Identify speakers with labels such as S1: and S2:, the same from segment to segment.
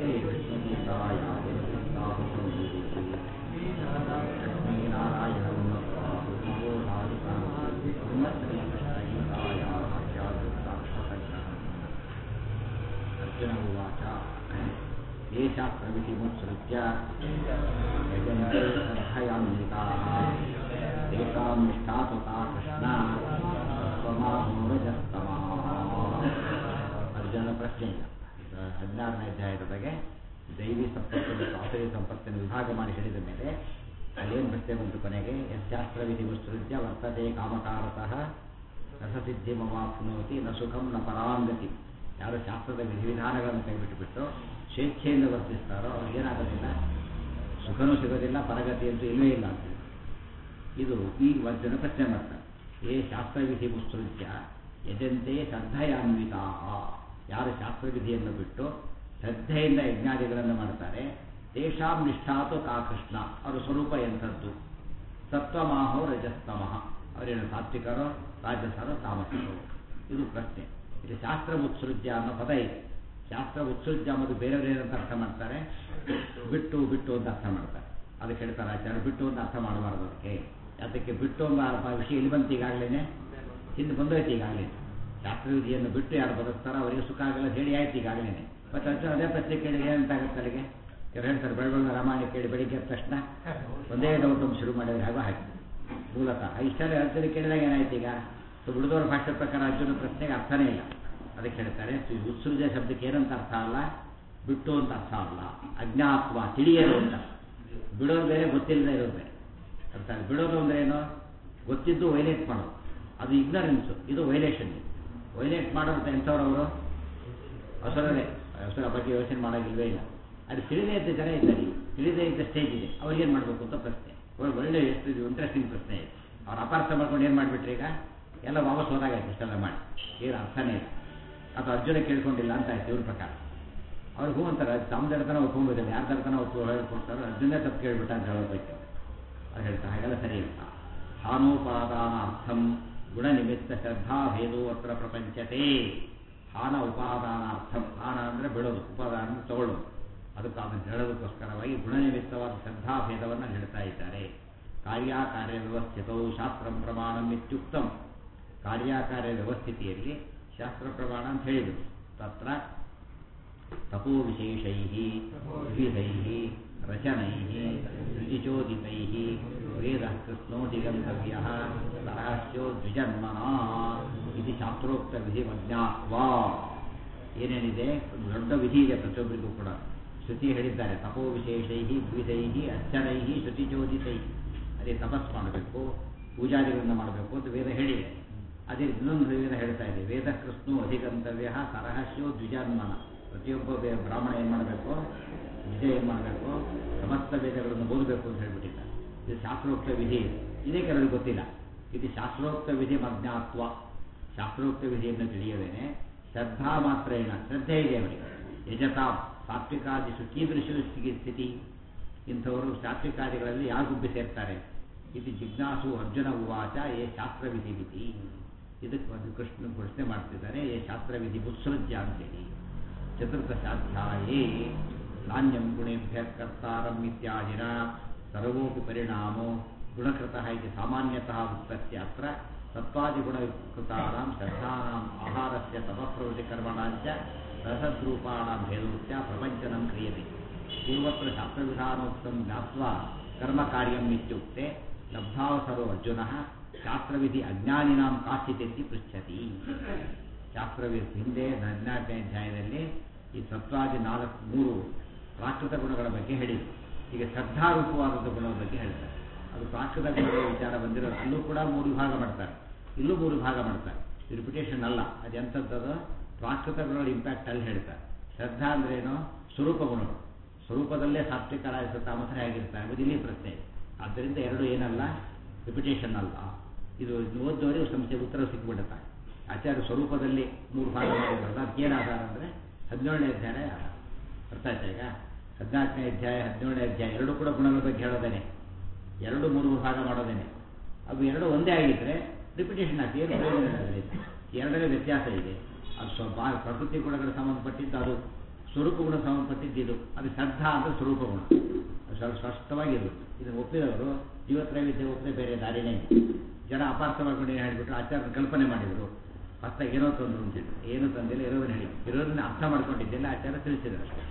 S1: ಅರ್ಜುನ ಉವಾಚ ये शास्त्रविधिमुत्सृत्य यजन्ते श्रद्धयान्विताः तेषां निष्ठा तु ता कृष्ण ಸ್ವಮಾಹೋರಜಸ್ತಮಃ ಅರ್ಜುನ ಪ್ರಶ್ನೆ ಈಗ ಹದಿನಾರನೇ ಅಧ್ಯಾಯದ ಬಗ್ಗೆ ದೈವಿ ಸಂಪತ್ತು ಮತ್ತು ಆಸುರಿ ಸಂಪತ್ತನ್ನು ವಿಭಾಗ ಮಾಡಿ ಹೇಳಿದ ಮೇಲೆ ಅಲ್ಲೇನು ಪ್ರಶ್ನೆ ಬಂತು ಕೊನೆಗೆ ಯಶಾಸ್ತ್ರವಿಧಿ ಮುತ್ಸೃತ್ಯ ವರ್ತತೆ ಕಾಮಕಾರತಃ ರಸಸಿದ್ಧಿ ಮವಾಪ್ನೋತಿ ನ ಸುಖಂ ನ ಪರಾಂಗತಿ ಯಾರು ಶಾಸ್ತ್ರದ ವಿಧಿವಿಧಾನಗಳನ್ನು ಕೈಬಿಟ್ಟುಬಿಟ್ಟು ಸ್ವೇಚ್ಛೆಯಿಂದ ವರ್ತಿಸ್ತಾರೋ ಅವ್ರಿಗೇನಾಗೋದಿಲ್ಲ ಸುಖನೂ ಸಿಗೋದಿಲ್ಲ ಪರಗತಿ ಅಂತೂ ಇಲ್ಲವೇ ಇಲ್ಲ ಅಂತ ಇದು ಈ ವರ್ಜನ ಪ್ರಶ್ನೆ ಮಾಡ್ತಾರೆ ಏ ಶಾಸ್ತ್ರವಿಧಿ ಮುತ್ಸೃತ್ಯ ಯಜಂತೆ ಶ್ರದ್ಧೆಯಾನ್ವಿತಾ ಯಾರು ಶಾಸ್ತ್ರವಿಧಿಯನ್ನು ಬಿಟ್ಟು ಶ್ರದ್ಧೆಯಿಂದ ಯಜ್ಞಾದಿಗಳನ್ನು ಮಾಡ್ತಾರೆ ತೇಷಾಂ ನಿಷ್ಠಾತು ಕಾ ಕೃಷ್ಣ ಅವರ ಸ್ವರೂಪ ಎಂಥದ್ದು ಸತ್ವಮಾಹೋ ರಜಸ್ತಮಃ ಅವರೇನು ಸಾತ್ವಿಕರೋ ರಾಜಸರೋ ತಾಮಸರೋ ಇದು ಪ್ರಶ್ನೆ ಇಲ್ಲಿ ಶಾಸ್ತ್ರ ಉತ್ಸೃಜ್ಯ ಅನ್ನೋ ಪದ ಇದೆ ಶಾಸ್ತ್ರ ಉತ್ಸೃಜ್ಯ ಅನ್ನೋದು ಬೇರೆ ಬೇರೆ ಅಂತ ಅರ್ಥ ಮಾಡ್ತಾರೆ ಬಿಟ್ಟು ಬಿಟ್ಟು ಅಂತ ಅರ್ಥ ಮಾಡ್ತಾರೆ ಅದಕ್ಕೆ ಹೇಳ್ತಾರೆ ಆಚಾರ್ಯ ಬಿಟ್ಟು ಅಂತ ಅರ್ಥ ಮಾಡಬಾರ್ದು ಅದಕ್ಕೆ ಅದಕ್ಕೆ ಬಿಟ್ಟು ಅಂತ ಅರ್ಥ ವಿಷಯ ಇಲ್ಲಿ ಬಂತು ಈಗಾಗಲೇ ಹಿಂದೆ ಬಂದೋಯ್ತು ಈಗಾಗಲೇ ಶಾಸ್ತ್ರವಿಧಿಯನ್ನು ಬಿಟ್ಟು ಯಾರು ಬದುಕ್ತಾರೋ ಅವರಿಗೆ ಸುಖ ಆಗಲ್ಲ ಹೇಳಿ ಆಯ್ತು ಈಗಾಗಲೇ ಮತ್ತೆ ಅರ್ಜುನ ಅದೇ ಪ್ರಶ್ನೆ ಕೇಳಿ ಏನಂತಾಗುತ್ತೆ ಅಲ್ಲಿಗೆ ಇವ್ರು ಹೇಳ್ತಾರೆ ಬೆಳಬೆಳ ರಾಮಾಯಣ ಕೇಳಿ ಬೆಳಿಗ್ಗೆ ಎದ್ದ ತಕ್ಷಣ ಒಂದೇ ಡೌಟ್ ಶುರು ಮಾಡಿದ್ರೆ ಹಾಗೋ ಹಾಕಿ ಮೂಲತಃ ಇಷ್ಟೆಲ್ಲ ಅರ್ಜುನ ಕೇಳಿದಾಗ ಏನಾಯ್ತು ಈಗ ಸೊ ಉಳಿದವರ ಭಾಷೆ ಪ್ರಕಾರ ಅರ್ಜುನ ಪ್ರಶ್ನೆಗೆ ಅರ್ಥನೇ ಇಲ್ಲ ಅದಕ್ಕೆ ಹೇಳ್ತಾರೆ ಉತ್ಸೃಜ ಶಬ್ದಕ್ಕೆ ಏನಂತ ಅರ್ಥ ಅಲ್ಲ ಬಿಟ್ಟು ಅಂತ ಅರ್ಥ ಅಲ್ಲ ಅಜ್ಞಾತ್ವ ತಿಳಿಯಲು ಅಂತ ಬಿಡೋದು ಬೇರೆ ಗೊತ್ತಿಲ್ಲದೆ ಇರೋದು ಬೇರೆ ಅರ್ಥ ಬಿಡೋದು ಅಂದ್ರೆ ಏನು ಗೊತ್ತಿದ್ದು ವೈಲೇಟ್ ಮಾಡೋದು ಅದು ಇಗ್ನರೆನ್ಸು ಇದು ವೈಲೇಷನ್ ವೈಲೇಟ್ ಮಾಡೋದು ಎಂಥವ್ರು ಅವರು ಹೊಸರೇ ಹೊಸರ ಬಗ್ಗೆ ಯೋಚನೆ ಮಾಡೋಂಗಿಲ್ವೇ ಇಲ್ಲ ಅದು ತಿಳಿದೇ ಇದ್ದ ಜನ ಇದ್ದಾರೆ ತಿಳಿದೇ ಇದ್ದ ಸ್ಟೇಜ್ ಇದೆ ಅವ್ರಿಗೇನು ಮಾಡಬೇಕು ಅಂತ ಪ್ರಶ್ನೆ ಒಳ್ಳೆ ಒಳ್ಳೆ ಎಷ್ಟು ಇದು ಇಂಟ್ರೆಸ್ಟಿಂಗ್ ಪ್ರಶ್ನೆ ಇದೆ ಅವ್ರು ಅಪಾರ್ಥ ಮಾಡ್ಕೊಂಡು ಏನು ಮಾಡಿಬಿಟ್ರಿ ಈಗ ಎಲ್ಲ ವಾಪಸ್ ಹೋದಾಗಾಯ್ತು ಇಷ್ಟೆಲ್ಲ ಮಾಡಿ ಏನು ಅರ್ಥನೇ ಇಲ್ಲ ಅಥವಾ ಅರ್ಜುನ ಕೇಳ್ಕೊಂಡಿಲ್ಲ ಅಂತ ಆಯ್ತು ಇವ್ರ ಪ್ರಕಾರ ಅವ್ರು ಹೂ ಅಂತಾರೆ ತಮ್ಮದರ ತನ ಒಪ್ಕೊಂಬೋದಿಲ್ಲ ಯಾರ್ದರ ತನ ಒಪ್ಪು ಹೇಳ್ಕೊಡ್ತಾರೋ ಅರ್ಜುನೇ ತಪ್ಪು ಕೇಳ್ಬಿಟ್ಟ ಅಂತ ಹೇಳೋದಕ್ಕೆ ಅದು ಹೇಳ್ತಾರೆ ಹಾಗೆಲ್ಲ ಸರಿ ಇಲ್ಲ ಹಾನೋಪಾದಾನಾರ್ಥಂ ಗುಣನಿಮಿತ್ತ ಶ್ರದ್ಧಾಭೇದೋ ಅತ್ರ ಪ್ರಪಂಚತೆ ಹಾನ ಉಪಾದಾನಾರ್ಥಂ ಹಾನ ಅಂದರೆ ಬಿಡೋದು ಉಪಾದಾನ ಅಂದ್ರೆ ತಗೊಳ್ಳೋದು ಅದಕ್ಕೆ ಅದನ್ನು ಹೇಳೋದಕ್ಕೋಸ್ಕರವಾಗಿ ಗುಣನಿಮಿತ್ತವಾದ ಶ್ರದ್ಧಾಭೇದವನ್ನು ಹೇಳ್ತಾ ಇದ್ದಾರೆ ಕಾರ್ಯಾಕಾರ್ಯ ವ್ಯವಸ್ಥಿತವು ಶಾಸ್ತ್ರ ಪ್ರಮಾಣಂ ಇತ್ಯುಕ್ತಂ ಕಾರ್ಯಾಕಾರ್ಯ ವ್ಯವಸ್ಥಿತಿಯಲ್ಲಿ ಶಾಸ್ತ್ರ ಪ್ರಮಾಣ ಅಂತ ಹೇಳಿದರು ತತ್ರ ತಪೋ ವಿಶೇಷೈ ವಿವಿಧೈ ರಚನೈ ರುಚಿಚೋದಿತೈ ವೇದ ಕೃಷ್ಣೋಧಿಗಂತವ್ಯ ಸರಹಸ್ಯೋ ದ್ವಿಜನ್ಮನ ಇದು ಶಾಸ್ತ್ರೋಕ್ತ ವಿಧಿಮಜ್ಞಾತ್ವ ಏನೇನಿದೆ ಒಂದು ದೊಡ್ಡ ವಿಧಿ ಇದೆ ಪ್ರತಿಯೊಬ್ಬರಿಗೂ ಕೂಡ ಶ್ರುತಿ ಹೇಳಿದ್ದಾರೆ ತಪೋ ವಿಶೇಷೈ ವಿವಿಧೈ ಅರ್ಚನೈ ಶ್ರುತಿಚೋದಿತೈ ಅದೇ ತಪಸ್ ಮಾಡಬೇಕು ಪೂಜಾದಿಗಳನ್ನು ಮಾಡಬೇಕು ಅಂತ ವೇದ ಹೇಳಿದೆ ಅದೇ ಇನ್ನೊಂದು ವೇದ ಹೇಳ್ತಾ ಇದೆ ವೇದ ಕೃಷ್ಣು ಅಧಿಗಂತವ್ಯ ಸರಹಸ್ಯೋ ದ್ವಿಜಾನ್ಮನ ಪ್ರತಿಯೊಬ್ಬ ಬೇ- ಬ್ರಾಹ್ಮಣ ಏನು ಮಾಡಬೇಕು ವಿಜಯ ಏನು ಮಾಡಬೇಕು ಸಮಸ್ತ ವೇದಗಳನ್ನು ಓದಬೇಕು ಅಂತ ಹೇಳ್ಬಿಟ್ಟಿದ್ದಾರೆ ಇದು ಶಾಸ್ತ್ರೋಕ್ತ ವಿಧಿ ಇದೆ ಇದೇ ಕೆಲವರು ಗೊತ್ತಿಲ್ಲ ಇದು ಶಾಸ್ತ್ರೋಕ್ತ ವಿಧಿ ಮಜ್ಞಾತ್ವ ಶಾಸ್ತ್ರೋಕ್ತ ವಿಧಿಯನ್ನು ತಿಳಿಯದೇನೆ ಶ್ರದ್ಧಾ ಮಾತ್ರ ಏನ ಶ್ರದ್ಧೆ ಇದೆ ಅವರಿಗೆ ಯಜತಾ ಸಾತ್ವಿಕಾದಿಶು ಕೀದೃಶ ಸ್ಥಿತಿ ಇಂಥವರು ಸಾತ್ವಿಕಾದಿಗಳಲ್ಲಿ ಯಾವ ಗುಬ್ಬಿ ಸೇರ್ತಾರೆ ಇದು ಜಿಜ್ಞಾಸು ಅರ್ಜುನ ಉವಾಚ ಏ ಶಾಸ್ತ್ರವಿಧಿ ವಿಧಿ ಇದಕ್ಕೆ ಒಂದು ಕೃಷ್ಣ ಪ್ರಶ್ನೆ ಮಾಡ್ತಿದ್ದಾರೆ ಏ ಶಾಸ್ತ್ರವಿಧಿ ಮುತ್ಸೃಜ್ಯ ಅಂತೇಳಿ ಚತುರ್ಥಶಾಧ್ಯಾಯೇ ನಾಣ್ಯಂ ಗುಣೇಭ್ಯ ಕರ್ತಾರಂ ಇತ್ಯಾದಿನ ಸರ್ವೋಪಿ ಪರಿಣಾಮೋ ಗುಣಕೃತಃ ಇತಿ ಸಾಮಾನ್ಯತಃ ಉಕ್ತಸ್ಯ ಅತ್ರ ಸತ್ವಾದಿಗುಣಕೃತಾನಾಂ ಶ್ರದ್ಧಾನಾಂ ಆಹಾರಸ್ಯ ತಪಃಪ್ರವೃತ್ತಿ ಕರ್ಮಣಾಂಚ ರಸದ್ರೂಪಾಣಾಂ ಭೇದೋಕ್ತ್ಯ ಪ್ರಪಂಚನಂ ಕ್ರಿಯತೆ ಪೂರ್ವತ್ರ ಶಾಸ್ತ್ರವಿಧಾನೋಕ್ತಂ ಜ್ಞಾತ್ವಾ ಕರ್ಮಕಾರ್ಯಂ ಇತ್ಯುಕ್ತೆ ಲಬ್ಧಾವಸರೋ ಅರ್ಜುನಃ ಶಾಸ್ತ್ರವಿಧಿ ಅಜ್ಞಾನಿನಾಂ ಕಾಚಿತೆತ್ತಿ ಪೃಚ್ಛತಿ ಶಾಸ್ತ್ರವಿಧಿ ಹಿಂದೆ ಹದಿನಾಲ್ಕನೇ ಅಧ್ಯಾಯದಲ್ಲಿ ಈ ಸತ್ವಾದಿ ನಾಲ್ಕು ಮೂರು ಪ್ರಾಕೃತ ಗುಣಗಳ ಬಗ್ಗೆ ಹೇಳಿದರು ಈಗ ಶ್ರದ್ಧಾರೂಪವಾದದ ಗುಣದ ಬಗ್ಗೆ ಹೇಳ್ತಾರೆ ಅದು ಪ್ರಾಕೃತ ಗುಣಗಳ ವಿಚಾರ ಬಂದಿರೋದು ಅಲ್ಲೂ ಕೂಡ ಮೂರು ವಿಭಾಗ ಮಾಡ್ತಾರೆ ಇಲ್ಲೂ ಮೂರು ವಿಭಾಗ ಮಾಡ್ತಾರೆ ರಿಪಿಟೇಷನ್ ಅಲ್ಲ ಅದು ಎಂಥದ್ದದು ಪ್ರಾಕೃತ ಗುಣಗಳ ಇಂಪ್ಯಾಕ್ಟ್ ಅಲ್ಲಿ ಹೇಳ್ತಾರೆ ಶ್ರದ್ಧಾ ಅಂದ್ರೇನು ಸ್ವರೂಪ ಗುಣಗಳು ಸ್ವರೂಪದಲ್ಲೇ ಸಾತ್ವಿಕ ರಾಜಸ ತಾಮಸರೇ ಆಗಿರ್ತಾರೆ ಅದು ಇಲ್ಲಿ ಪ್ರಶ್ನೆ ಆದ್ದರಿಂದ ಎರಡು ಏನಲ್ಲ ರಿಪಿಟೇಷನ್ ಅಲ್ಲ ಇದು ಓದ್ದವರಿಗೆ ಸಂಸ್ಥೆ ಉತ್ತರ ಸಿಕ್ಬಿಡುತ್ತೆ ಆಚಾರ್ಯ ಸ್ವರೂಪದಲ್ಲಿ ಮೂರು ಭಾಗ ಮಾಡಿರೋದು ಅದಕ್ಕೇನು ಆಧಾರ ಅಂದರೆ ಹದಿನೇಳನೇ ಅಧ್ಯಾಯ ಆಧಾರ ಅರ್ಥ ಆಯ್ತಾ ಈಗ ಹದಿನಾಲ್ಕನೇ ಅಧ್ಯಾಯ ಹದಿನೇಳನೇ ಅಧ್ಯಾಯ ಎರಡು ಕೂಡ ಗುಣಗಳ ಬಗ್ಗೆ ಹೇಳೋದೇನೆ ಎರಡು ಮೂರು ಭಾಗ ಮಾಡೋದೇನೆ ಅವು ಎರಡು ಒಂದೇ ಆಗಿದ್ರೆ ರಿಪಿಟೇಷನ್ ಆಗ್ತದೆ ಏನು ಪ್ರಯೋಜನ ಇಲ್ಲ ಅದರಿಂದ ಎರಡನೇ ವ್ಯತ್ಯಾಸ ಇದೆ ಅದು ಸ್ವಲ್ಪ ಪ್ರಕೃತಿ ಗುಣಗಳಿಗೆ ಸಂಬಂಧಪಟ್ಟಿದ್ದು ಅದು ಸ್ವರೂಪ ಗುಣ ಸಂಬಂಧಪಟ್ಟಿದ್ದು ಅದು ಶ್ರದ್ಧಾ ಅಂದರೆ ಸ್ವರೂಪ ಗುಣ ಅದು ಸ್ವಲ್ಪ ಸ್ಪಷ್ಟವಾಗಿರುತ್ತೆ ಇದನ್ನು ಒಪ್ಪಿದವರು ಜೀವತ್ರೈವಿಧ್ಯ ಒಪ್ಪದೆ ಬೇರೆ ದಾರಿನೇ ಇಲ್ಲ. ಜನ ಅಪಾರ್ಥ ಮಾಡ್ಕೊಂಡು ಏನು ಹೇಳಿಬಿಟ್ರು ಆಚಾರ್ಯ ಕಲ್ಪನೆ ಮಾಡಿದರು ಹೊಸ್ತಾಗಿ ಏನೋ ತಂದರು ಅಂತ ಹೇಳಿ ಏನು ತಂದಿಲ್ಲ ಇರೋದನ್ನ ಹೇಳಿ ಇರೋದನ್ನ ಅರ್ಥ ಮಾಡ್ಕೊಂಡಿದ್ದೆಲ್ಲ ಆಚಾರ್ಯ ತಿಳಿಸಿದರು ಅಷ್ಟೇ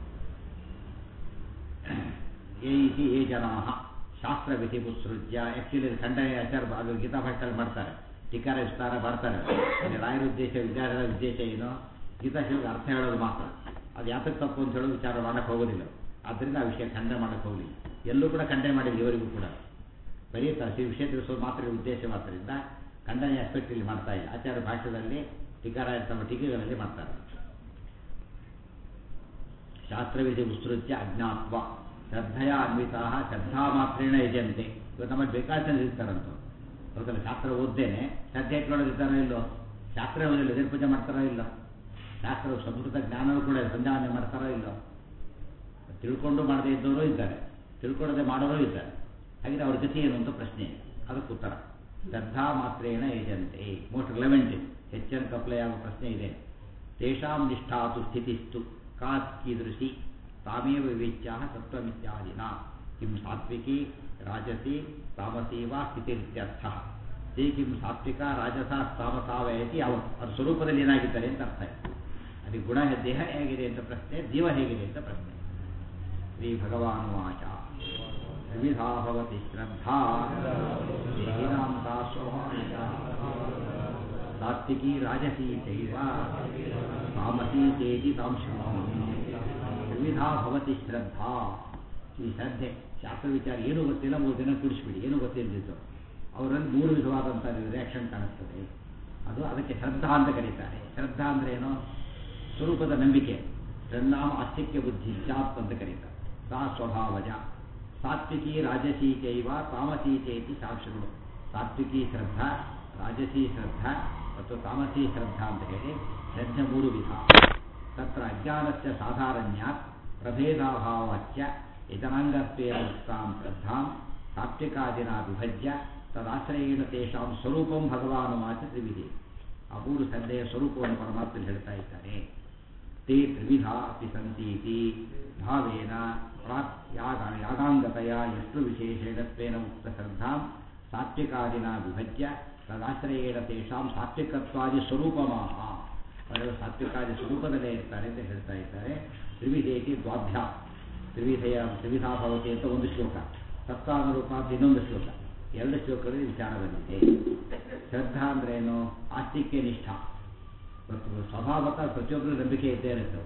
S1: ಏ ಇತಿ ಏ ಜನಾ ಶಾಸ್ತ್ರ ವಿಧಿ ಮುತ್ಸೃಜ್ಯ ಆ್ಯಕ್ಚುಲಿ ಖಂಡನೆ ಆಚಾರ ಅದು ಗೀತಾ ಭಾಷೆಯಲ್ಲಿ ಮಾಡ್ತಾರೆ ಟೀಕಾರ ವಿಸ್ತಾರ ಮಾಡ್ತಾರೆ ಇಲ್ಲಿ ರಾಯರ ಉದ್ದೇಶ ವಿಚಾರದ ಉದ್ದೇಶ ಏನು ಗೀತಾ ಶಿವಗೆ ಅರ್ಥ ಹೇಳೋದು ಮಾತ್ರ ಅದು ಯಾತಕ್ಕೆ ತಪ್ಪು ಅಂತ ಹೇಳೋ ವಿಚಾರ ಮಾಡಕ್ಕೆ ಹೋಗೋದಿಲ್ಲ ಆದ್ದರಿಂದ ಆ ವಿಷಯ ಖಂಡನೆ ಮಾಡಕ್ಕೆ ಹೋಗಲಿಲ್ಲ ಎಲ್ಲೂ ಕೂಡ ಖಂಡನೆ ಮಾಡಿಲ್ಲ ಇವರಿಗೂ ಕೂಡ ಬರೀ ತ- ಶ್ರೀ ವಿಷಯ ತಿಳಿಸೋದು ಮಾತ್ರ ಉದ್ದೇಶ ಮಾತ್ರದಿಂದ ಖಂಡನೆ ಆಸ್ಪೆಕ್ಟ್ ಇಲ್ಲಿ ಮಾಡ್ತಾ ಇಲ್ಲ ಆಚಾರ್ಯ ಭಾಷೆಯಲ್ಲಿ ಟೀಕಾರಾಯ ತಮ್ಮ ಟೀಕೆಗಳಲ್ಲಿ ಮಾಡ್ತಾರೆ ಶಾಸ್ತ್ರವಿಧಿ ಉತ್ಸೃತ್ಯ ಅಜ್ಞಾತ್ವ ಶ್ರದ್ಧೆಯ ಅನ್ವಿತಾ ಶ್ರದ್ಧಾ ಮಾತ್ರೇಣ ಯಜಂತೆ ಇವತ್ತು ನಮಗೆ ಬೇಕಾದ ಇರ್ತಾರಂತ ಹೌದಲ್ಲ ಶಾಸ್ತ್ರ ಓದ್ದೇನೆ ಶ್ರದ್ಧೆ ಇಟ್ಕೊಳ್ಳೋದಿರ್ತಾರೋ ಇಲ್ಲೋ ಶಾಸ್ತ್ರ ಓದಿಲ್ಲ ಎದುರು ಪೂಜೆ ಮಾಡ್ತಾರೋ ಇಲ್ಲೋ ಶಾಸ್ತ್ರ ಸಂಸ್ಕೃತ ಜ್ಞಾನವೂ ಕೂಡ ಸಂಧಾವನೆ ಮಾಡ್ತಾರೋ ಇಲ್ಲೋ ತಿಳ್ಕೊಂಡು ಮಾಡದೇ ಇದ್ದವರು ಇದ್ದಾರೆ ತಿಳ್ಕೊಳ್ಳದೆ ಮಾಡೋರು ಇದ್ದಾರೆ ಹಾಗೆ ಅವ್ರ ಗತಿ ಏನು ಅಂತ ಪ್ರಶ್ನೆ ಅದಕ್ಕೆ ಉತ್ತರ ಶ್ರದ್ಧಾ ಮಾತ್ರೇಣ ಯಜಂತೆ ಮೋಸ್ಟ್ ರಿಲೆವೆಂಟ್ ಹೆಚ್ಚಿನ ಕಪ್ಲೈ ಆಗೋ ಪ್ರಶ್ನೆ ಇದೆ ತೇಷಾಂ ನಿಷ್ಠಾತು ಸ್ಥಿತಿಸ್ತು ಕಾತ್ ಕೀದೃಶಿ ತಾಮೇವ ವಿವೇಚ್ಯ ತತ್ವಮಿತ್ಯಾದಿನ ಕಿಂ ಸಾತ್ವಿಕಿ ರಾಜಸಿ ತಾಮಸಿ ವಾ ಸ್ಥಿತಿರಿತ್ಯರ್ಥ ತೇ ಕಿಂ ಸಾತ್ವಿಕ ರಾಜಸ ತಾಮಸಾವಯತಿ ಅವ ಅವ್ರ ಸ್ವರೂಪದಲ್ಲಿ ಏನಾಗಿದ್ದಾರೆ ಅಂತ ಅರ್ಥ ಇದೆ ಅದಕ್ಕೆ ಗುಣ ದೇಹ ಹೇಗಿದೆ ಅಂತ ಪ್ರಶ್ನೆ ಜೀವ ಹೇಗಿದೆ ಅಂತ ಪ್ರಶ್ನೆ ಶ್ರೀ ಭಗವಾನುವಾಚ ವಿವಿಧಾ ಭವತಿ ಶ್ರದ್ಧಾ ದೇಹಿನಾಂ ತಾ ಸ್ವಭಾವಿಕ ಸಾತ್ವಿಕಿ ರಾಜಸೀ ಚೈವ ತಾಮಸೀ ಚೇತಿ ತಾಂ ಶೃಣೋಮಿ ವಿವಿಧಾ ಭವತಿ ಶ್ರದ್ಧಾ ಈ ಶ್ರದ್ಧೆ ಶಾಸ್ತ್ರ ವಿಚಾರ ಏನು ಗೊತ್ತಿಲ್ಲ ಮೂರು ದಿನ ಕೂಡಿಸ್ಬಿಡಿ ಏನು ಗೊತ್ತಿಲ್ಲದಿತ್ತು ಅವರಲ್ಲಿ ಮೂರು ವಿಧವಾದಂಥ ರಿಯಾಕ್ಷನ್ ಕಾಣಿಸ್ತದೆ ಅದು ಅದಕ್ಕೆ ಶ್ರದ್ಧಾ ಅಂತ ಕರೀತಾರೆ ಶ್ರದ್ಧಾ ಅಂದ್ರೆ ಏನು ಸ್ವರೂಪದ ನಂಬಿಕೆ ಶ್ರದ್ಧಾಮ ಆಸ್ತಿಕ್ಯ ಬುದ್ಧಿ ಜಾತ್ ಅಂತ ಕರೀತಾರೆ ಸಾ ಸ್ವಭಾವಜ ಸಾತ್ವಿಕಿ ರಾಜಸೀ ಚೈವ ತಾಮಸೀ ಚೇತಿ ಸಾಕ್ಷಿಗಳು ಸಾತ್ವಿಕಿ ಶ್ರದ್ಧಾ ರಾಜಸೀ ಶ್ರದ್ಧಾ ಮತ್ತು ತಾಮಸೀ ಶ್ರದ್ಧಾ ಅಂತ ಹೇಳಿ ಶ್ರದ್ಧೆ ಮೂರು ವಿಧ ತತ್ರ ಅಜ್ಞಾನಸ್ಯ ಸಾಧಾರಣ್ಯಾತ್ ಪ್ರಭೇದಾಭಾವಾಚ್ಯ ಯಜನಾಂಗತ್ವೇನ ಉಕ್ತಾಂ ಶ್ರದ್ಧಾಂ ಸಾತ್ವಿಕಾದಿನ ವಿಭಜ್ಯ ತದಾಶ್ರಯೇಣ ತೇಷಾಂ ಸ್ವರೂಪಂ ಭಗವಾನುವಾಚ ತ್ರಿವಿಧಿ ಆ ಮೂರು ಶ್ರದ್ಧೆಯ ಸ್ವರೂಪವನ್ನು ಪರಮಾತ್ಮ ಹೇಳ್ತಾ ಇದ್ದಾರೆ ತೇ ತ್ರಿವಿಧ ಅಪಿ ಸಂತೀತಿ ಭಾವೇನ ಪ್ರಾಕ್ ಯಾಗ ಯಾಗಾಂಗತೆಯ ಎಷ್ಟು ವಿಶೇಷೇಣತ್ವೇನ ಉಕ್ತ ಶ್ರದ್ಧಾಂ ಸಾತ್ವಿಕಾದಿನ ವಿಭಜ್ಯ ತದಾಶ್ರಯೇಣ ತೇಷಾಂ ಸಾತ್ವಿಕತ್ವಾದಿ ಸ್ವರೂಪಮಾಹ ಅವರು ಸಾತ್ವಿಕಾದಿ ಸ್ವರೂಪದಲ್ಲೇ ಇರ್ತಾರೆ ಅಂತ ಹೇಳ್ತಾ ಇದ್ದಾರೆ ತ್ರಿವಿಧೇತಿ ದ್ವಾಭ್ಯ ತ್ರಿವಿಧೆಯ ತ್ರಿವಿಧಾ ಭವತಿ ಅಂತ ಒಂದು ಶ್ಲೋಕ ತತ್ವಾನುರೂಪ ಅಂತ ಇನ್ನೊಂದು ಶ್ಲೋಕ ಎರಡು ಶ್ಲೋಕಗಳಲ್ಲಿ ವಿಚಾರ ಬಂದಿದೆ ಶ್ರದ್ಧಾ ಅಂದ್ರೇನು ಆಸ್ತಿಕ್ಯ ನಿಷ್ಠ ಮತ್ತು ಸ್ವಭಾವತಃ ಪ್ರತಿಯೊಬ್ಬರು ನಂಬಿಕೆ ಇದ್ದೇ ಇರುತ್ತೆ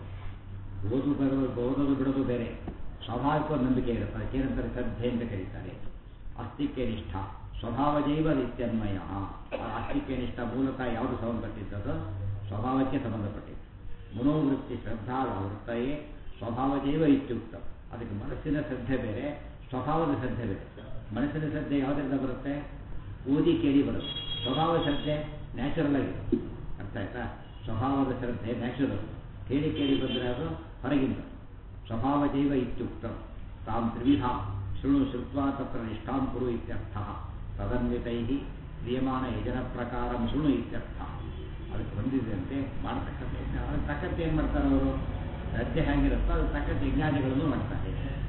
S1: ಓದು ಬರೋದು ಓದೋದು ಬಿಡೋದು ಬೇರೆ ಸ್ವಾಭಾವಿಕ ನಂಬಿಕೆ ಇರುತ್ತೆ ಅದಕ್ಕೇನಂತಾರೆ ಶ್ರದ್ಧೆ ಅಂತ ಕರೀತಾರೆ ಆಸ್ತಿಕ್ಯ ನಿಷ್ಠ ಸ್ವಭಾವಜೈವ ನಿತ್ಯನ್ಮಯ ಆ ಆಸ್ತಿಕ್ಯ ನಿಷ್ಠ ಮೂಲತಃ ಯಾವುದು ಸಂಬಂಧಪಟ್ಟಿದ್ದದೋ ಸ್ವಭಾವಕ್ಕೆ ಸಂಬಂಧಪಟ್ಟಿದ್ದು ಮನೋವೃತ್ತಿ ಶ್ರದ್ಧಾ ವೃತ್ತಯೇ ಸ್ವಭಾವಜೈವ ಇತ್ಯುಕ್ತ ಅದಕ್ಕೆ ಮನಸ್ಸಿನ ಶ್ರದ್ಧೆ ಬೇರೆ ಸ್ವಭಾವದ ಶ್ರದ್ಧೆ ಬೇರೆ ಮನಸ್ಸಿನ ಶ್ರದ್ಧೆ ಯಾವುದರಿಂದ ಬರುತ್ತೆ ಓದಿ ಕೇಳಿ ಬರುತ್ತೆ ಸ್ವಭಾವ ಶ್ರದ್ಧೆ ನ್ಯಾಚುರಲ್ ಆಗಿದೆ ಅರ್ಥ ಆಯ್ತಾ ಸ್ವಭಾವದ ಶ್ರದ್ಧೆ ನ್ಯಾಚುರಲ್ ಕೇಳಿ ಕೇಳಿ ಬಂದರೆ ಅದು ಹೊರಗಿಂದ ಸ್ವಭಾವಜೈವ ಇತ್ಯುಕ್ತ ತಾಂ ತ್ರಿವಿಧ ಶೃಣು ಶ್ರುತ್ವಾ ತತ್ರ ನಿಷ್ಠಾಂ ಕುರು ಇತ್ಯರ್ಥ ತದನ್ವಿತೈ ಕ್ರಿಯಮಾಣ ಯಜನ ಪ್ರಕಾರ ಶೃಣು ಇತ್ಯರ್ಥ ಅದಕ್ಕೆ ಬಂದಿದ್ದಂತೆ ಮಾಡತಕ್ಕಂಥ ಯಜ್ಞ ಅದಕ್ಕೆ ತಕ್ಕಂತೆ ಏನು ಮಾಡ್ತಾರೆ ಅವರು ಶ್ರದ್ಧೆ ಹೇಗಿರುತ್ತೋ ಅದಕ್ಕೆ ತಕ್ಕಂತೆ ಯಜ್ಞಾದಿಗಳನ್ನು ಮಾಡ್ತಾರೆ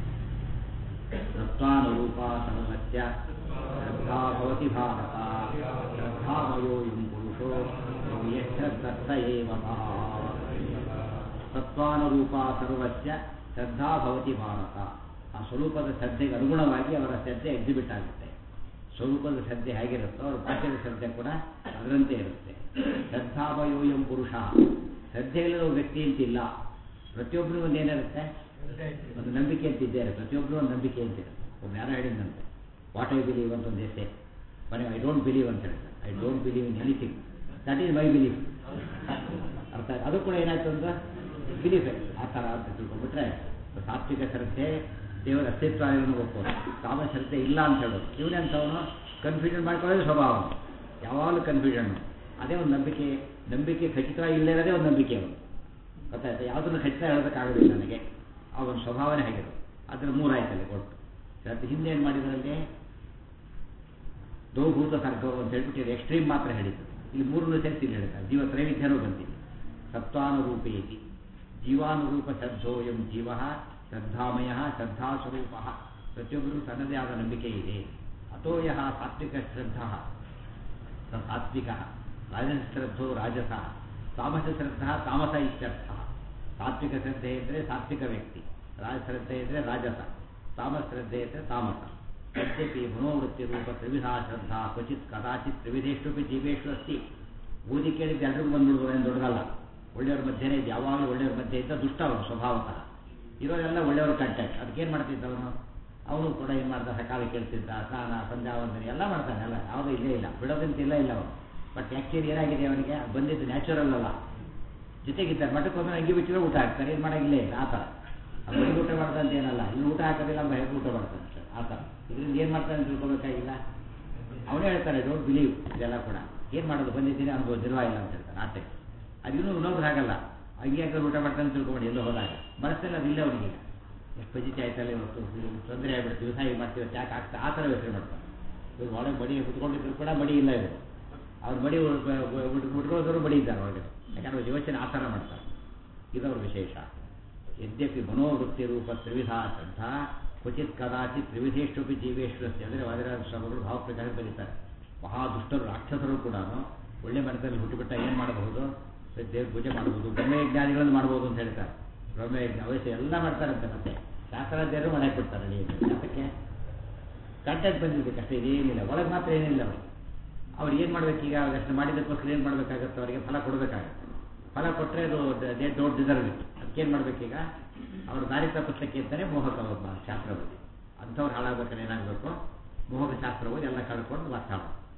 S1: ತತ್ವಾನುರೂಪ ಸರ್ವಸ್ಯ ಶ್ರದ್ಧಾ ಭವತಿ ಭಾರತ ಶ್ರದ್ಧಾಮಯೋ ಯಂ ಪುರುಷೋ ಯಶ್ರದ್ಧತ್ತ ಏವ ತತ್ವಾನುರೂಪ ಸರ್ವಸ್ಯ ಶ್ರದ್ಧಾ ಭವತಿ ಭಾರತ ಆ ಸ್ವರೂಪದ ಶ್ರದ್ಧೆಗೆ ಅನುಗುಣವಾಗಿ ಅವರ ಶ್ರದ್ಧೆ ಎಕ್ಸಿಬಿಟ್ ಆಗುತ್ತೆ ಸ್ವರೂಪದ ಶ್ರದ್ಧೆ ಹೇಗಿರುತ್ತೋ ಅವ್ರ ಭಾಷೆಯ ಶ್ರದ್ಧೆ ಕೂಡ ಅದರಂತೆ ಇರುತ್ತೆ ಶ್ರದ್ಧಾಭಯೋಯಂ ಪುರುಷ ಶ್ರದ್ಧೆ ಇಲ್ಲದ ವ್ಯಕ್ತಿ ಅಂತಿಲ್ಲ ಪ್ರತಿಯೊಬ್ಬರಿಗೂ ಒಂದು ಏನಿರುತ್ತೆ ಒಂದು ನಂಬಿಕೆ ಅಂತ ಇದ್ದೇ ಇರುತ್ತೆ ಪ್ರತಿಯೊಬ್ಬರು ಒಂದು ನಂಬಿಕೆ ಅಂತ ಇರುತ್ತೆ ಒಬ್ಬ ಯಾರೋ ಹೇಳಿದಂತೆ ವಾಟ್ ಐ ಬಿಲೀವ್ ಅಂತ ಒಂದು ಎಸ್ಸೆ ಮನೆ ಐ ಡೋಂಟ್ ಬಿಲೀವ್ ಅಂತ ಹೇಳ್ತಾರೆ I don't believe in anything that is my believe ಅರ್ಥ ಆಯ್ತು? ಅದು ಕೂಡ ಏನಾಯ್ತು ಅಂದ್ರೆ ಬಿಲೀಫ್ ಆ ಥರ ಅಂತ ತಿಳ್ಕೊಂಡ್ಬಿಟ್ರೆ ಸಾತ್ವಿಕ ಶ್ರದ್ಧೆ ದೇವರ ಅಸ್ತಿತ್ವ ಏನು ಒಪ್ಪೋದು ಕಾಮ ಶ್ರದ್ಧೆ ಇಲ್ಲ ಅಂತ ಹೇಳೋದು ಇವನೆಂಥವನು ಕನ್ಫ್ಯೂಷನ್ ಮಾಡ್ಕೊಳ್ಳೋದು ಸ್ವಭಾವ ಯಾವಾಗಲೂ ಕನ್ಫ್ಯೂಷನ್ ಅದೇ ಒಂದು ನಂಬಿಕೆ ನಂಬಿಕೆ ಖಚಿತ ಇಲ್ಲದೇ ಒಂದು ನಂಬಿಕೆ ಅವನು ಗೊತ್ತಾಯ್ತಾ ಯಾವುದನ್ನು ಖಚಿತ ಹೇಳೋದಕ್ಕಾಗೋದಿಲ್ಲ ನನಗೆ ಅವನ ಸ್ವಭಾವನೆ ಹೇಗಿರೋದು ಅದರ ಮೂರಾಯ್ತಲ್ಲಿ ಕೊಟ್ಟು ಶ್ರದ್ಧೆ ಹಿಂದೆ ಏನು ಮಾಡಿದ್ರಲ್ಲಿ ದೋಭೂತ ಸರ್ಗವು ಅಂತ ಹೇಳ್ಬಿಟ್ಟು ಎಕ್ಸ್ಟ್ರೀಮ್ ಮಾತ್ರ ಹೇಳಿದ್ದು ಇಲ್ಲಿ ಮೂರನ್ನು ಸೇರಿಸಿ ಇಲ್ಲಿ ಹೇಳ್ತಾರೆ ಜೀವ ತ್ರೈವಿಧ್ಯನೂ ಬಂದಿದೆ ಸತ್ವಾನುರೂಪೇತಿ ಜೀವಾನುರೂಪ ಶ್ರದ್ಧೋಯಂ ಜೀವ ಶ್ರದ್ಧಾಮಯ ಶ್ರದ್ಧಾಸ್ವರೂಪ ಪ್ರತಿಯೊಬ್ಬರಿಗೂ ತನ್ನದೇ ಆದ ನಂಬಿಕೆ ಇದೆ ಅಥೋ ಯಹ ಸಾತ್ವಿಕ ಶ್ರದ್ಧಾ ಸ ಸಾತ್ವಿಕ ರಾಜಶ್ರದ್ಧೋ ರಾಜಸ ತಾಮಸ ಶ್ರದ್ಧಾ ತಾಮಸ ಇತ್ಯರ್ಥ ಸಾತ್ವಿಕ ಶ್ರದ್ಧೆ ಇದ್ದರೆ ಸಾತ್ವಿಕ ವ್ಯಕ್ತಿ ರಾಜಶ್ರದ್ಧೆ ಇದ್ದರೆ ರಾಜಸ ತಾಮಸ ಶ್ರದ್ಧೆ ಇದ್ದರೆ ತಾಮಸ ಯದ್ಯಪಿ ಮನೋವೃತ್ತಿ ರೂಪ ತ್ರಿವಿಧಾ ಶ್ರದ್ಧಾ ಕ್ವಚಿತ್ ಕದಾಚಿತ್ ತ್ರಿವಿಧೇಶ್ವಪಿ ಜೀವೇಶು ಅಸ್ತಿ ಓದಿ ಕೇಳಿದ್ದು ಎಲ್ರಿಗೂ ಬಂದ್ಬಿಡ್ಬೋದು ಏನು ದೊಡ್ಡದಲ್ಲ ಒಳ್ಳೆಯವ್ರ ಮಧ್ಯೆನೇ ಇದೆ ಯಾವಾಗಲೂ ಒಳ್ಳೆಯವ್ರ ಮಧ್ಯೆ ಇದ್ದ ದುಷ್ಟ ಅವನು ಸ್ವಭಾವತಃ ಇರೋರೆಲ್ಲ ಒಳ್ಳೆಯವ್ರ ಕಾಂಟ್ಯಾಕ್ಟ್ ಅದಕ್ಕೇನು ಮಾಡ್ತಿದ್ದ ಅವನು ಅವನು ಕೂಡ ಏನು ಮಾಡ್ದ ಸಕಾಲ ಕೇಳ್ತಿದ್ದ ಸ್ನಾನ ಸಂಧ್ಯಾವಂದನೆ ಎಲ್ಲ ಮಾಡ್ತಾನೆ ಎಲ್ಲ ಯಾವುದೂ ಇಲ್ಲೇ ಇಲ್ಲ ಬಿಡೋದಂತ ಇಲ್ಲ ಇಲ್ಲ ಅವನು ಬಟ್ ಆ್ಯಕ್ಚುಲಿ ಏನಾಗಿದೆ ಅವನಿಗೆ ಬಂದಿದ್ದು ನ್ಯಾಚುರಲ್ ಅಲ್ಲ ಜೊತೆಗಿದ್ದಾರೆ ಮಠಕ್ಕೆ ಹೋದ್ರೆ ಅಂಗಿ ಬಿಚ್ಚಿದ್ರೆ ಊಟ ಹಾಕ್ತಾರೆ ಏನು ಮಾಡೋಂಗಿಲ್ಲ ಇಲ್ಲ ಆ ಥರ ಅವ್ನು ಬರೀ ಊಟ ಮಾಡ್ದಂತ ಏನಲ್ಲ ಇಲ್ಲಿ ಊಟ ಹಾಕೋದಿಲ್ಲ ನಮ್ಮ ಹೇಗೆ ಊಟ ಮಾಡ್ತಾನೆ ಸರ್ ಆ ಥರ ಇದರಿಂದ ಏನು ಮಾಡ್ತಾನೆ ಅಂತ ತಿಳ್ಕೊಬೇಕಾಗಿಲ್ಲ ಅವನೇ ಹೇಳ್ತಾನೆ ಡೋಂಟ್ ಬಿಲೀವ್ ಇದೆಲ್ಲ ಕೂಡ ಏನು ಮಾಡೋದು ಬಂದಿದ್ದೀನಿ ಅನುಭವ ನಿರ್ವಾಹ ಇಲ್ಲ ಅಂತ ಹೇಳ್ತಾನೆ ಆಟೆ ಅದು ಇನ್ನೂ ಇನ್ನೊಬ್ರು ಹಾಗಲ್ಲ ಹಂಗೆ ಹಾಕಿದ್ರೆ ಊಟ ಮಾಡ್ತಾನೆ ಅಂತ ತಿಳ್ಕೊಂಡು ಎಲ್ಲೋ ಹೋದಾಗ ಮನಸ್ಸಲ್ಲಿ ಅದಿಲ್ಲ ಅವನಿಗೆ ಎಷ್ಟು ಪಜಿತಿ ಆಯ್ತಲ್ಲ ಇವತ್ತು ತೊಂದರೆ ಆಗ್ಬಿಡ್ತು ದಿವಸ ಹೀಗೆ ಮಾಡ್ತೀವಿ ಯಾಕೆ ಆಗ್ತಾ ಆ ಥರ ಯೋಚನೆ ಮಾಡ್ತಾನೆ ಇವ್ರು ಒಳಗೆ ಬಡಿ ಕುತ್ಕೊಂಡಿದ್ರು ಕೂಡ ಬಡಿ ಇಲ್ಲ ಇವರು ಅವ್ರು ಬಡಿ ಉಟ್ಕೊಳ್ಳೋದ್ರು ಬಡಿ ಇದ್ದಾರೆ ಒಳಗಡೆ ಯಾಕಂದ್ರೆ ಅವ್ರ ಯೋಚನೆ ಆ ಥರ ಮಾಡ್ತಾರೆ ಇದವ್ರ ವಿಶೇಷ ಯದ್ಯಪಿ ಮನೋವೃತ್ತಿ ರೂಪ ತ್ರಿವಿಧ ಶ್ರದ್ಧಾ ಕ್ವಚಿತ್ ಕದಾಚಿತ್ ತ್ರಿವಿಧೇಶ್ವಪಿ ಜೀವೇಶ್ವರಸ್ಯ ಅಂದರೆ ವಾದಿರಾಜ ಸ್ವಾಮಿಗಳು ಭಾವಪ್ರಕಾರ ಬರೀತಾರೆ ಮಹಾ ದುಷ್ಟರು ರಾಕ್ಷಸರು ಕೂಡ ಒಳ್ಳೆ ಮನದಲ್ಲಿ ಹುಟ್ಟಿಬಿಟ್ಟ ಏನು ಮಾಡಬಹುದು ದೇವ್ರ ಪೂಜೆ ಮಾಡಬಹುದು ಬ್ರಹ್ಮಯಜ್ಞಾನಿಗಳನ್ನು ಮಾಡ್ಬೋದು ಅಂತ ಹೇಳ್ತಾರೆ ಬ್ರಹ್ಮಯಜ್ಞ ಅವಶ್ಯ ಎಲ್ಲ ಮಾಡ್ತಾರಂತೆ ಮತ್ತೆ ಶಾಸ್ತ್ರಾಧ್ಯರು ಮಾಡಕ್ಕೆ ಬಿಡ್ತಾರೆ ನೀವು ಅದಕ್ಕೆ ಕಂಟೆಂಟ್ ಬಂದಿದ್ದಕ್ಕೆ ಅಷ್ಟೇ ಇದೇನಿಲ್ಲ ಒಳಗೆ ಮಾತ್ರ ಏನಿಲ್ಲ ಅವ್ರಿಗೆ ಅವ್ರು ಏನು ಮಾಡ್ಬೇಕೀಗ ಅಷ್ಟು ಮಾಡಿದ್ದಕ್ಕೋಸ್ಕರ ಏನು ಮಾಡಬೇಕಾಗತ್ತೆ ಅವರಿಗೆ ಫಲ ಕೊಡಬೇಕಾಗತ್ತೆ ಫಲ ಕೊಟ್ಟರೆ ಅದು ದೇ ಡೋಂಟ್ ಡಿಸರ್ವ್ ಇಟ್ ಅದಕ್ಕೇನು ಮಾಡಬೇಕೀಗ ಅವರು ದಾರಿ ತಪ್ಪಿಸ್ಲಿಕ್ಕೆ ಅಂತಾನೆ ಮೋಹಕ ಒಬ್ಬ ಶಾಸ್ತ್ರವು ಅಂಥವ್ರು ಹಾಳಾಗ್ಬೇಕಾದ್ರೆ ಏನಾಗಬೇಕು ಮೋಹಕ ಶಾಸ್ತ್ರವು ಎಲ್ಲ ಕಳ್ಕೊಂಡು ಮಾತಾಡ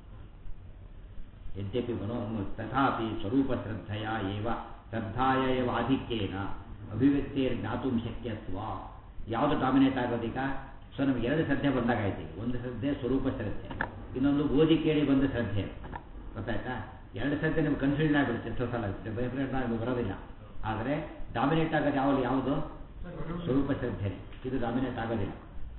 S1: ಯದ್ಯಪಿ ಮನೋ ತಥಾಪಿ ಸ್ವರೂಪ ಶ್ರದ್ಧೆಯ ಏವ ಶ್ರದ್ಧಾಯ ಏವ ಆಧಿಕ್ಯೇನ ಅಭಿವ್ಯಕ್ತಿಯಲ್ಲಿ ಜ್ಞಾತು ಶಕ್ಯತ್ವ ಯಾವುದು ಡಾಮಿನೇಟ್ ಆಗೋದೀಗ ಸೊ ನಮ್ಗೆ ಎರಡು ಶ್ರದ್ಧೆ ಬಂದಾಗಾಯ್ತು ಒಂದು ಶ್ರದ್ಧೆ ಸ್ವರೂಪ ಶ್ರದ್ಧೆ ಇನ್ನೊಂದು ಓದಿ ಕೇಳಿ ಬಂದ ಶ್ರದ್ಧೆ ಗೊತ್ತಾಯ್ತಾ ಎರಡು ಶ್ರದ್ಧೆ ನಿಮ್ಗೆ ಕನ್ಫ್ಯೂಷನ್ ಆಗಿಬಿಡುತ್ತೆ ಎಷ್ಟೋ ಸಲ ಬೈಫ್ರೆಂಡ್ ನಿಮ್ಗೆ ಬರೋದಿಲ್ಲ ಆದರೆ ಡಾಮಿನೇಟ್ ಆಗೋದು ಯಾವುದು ಯಾವುದು ಸ್ವರೂಪ ಶ್ರದ್ಧೆ ಇದು ಡಾಮಿನೇಟ್ ಆಗೋದಿಲ್ಲ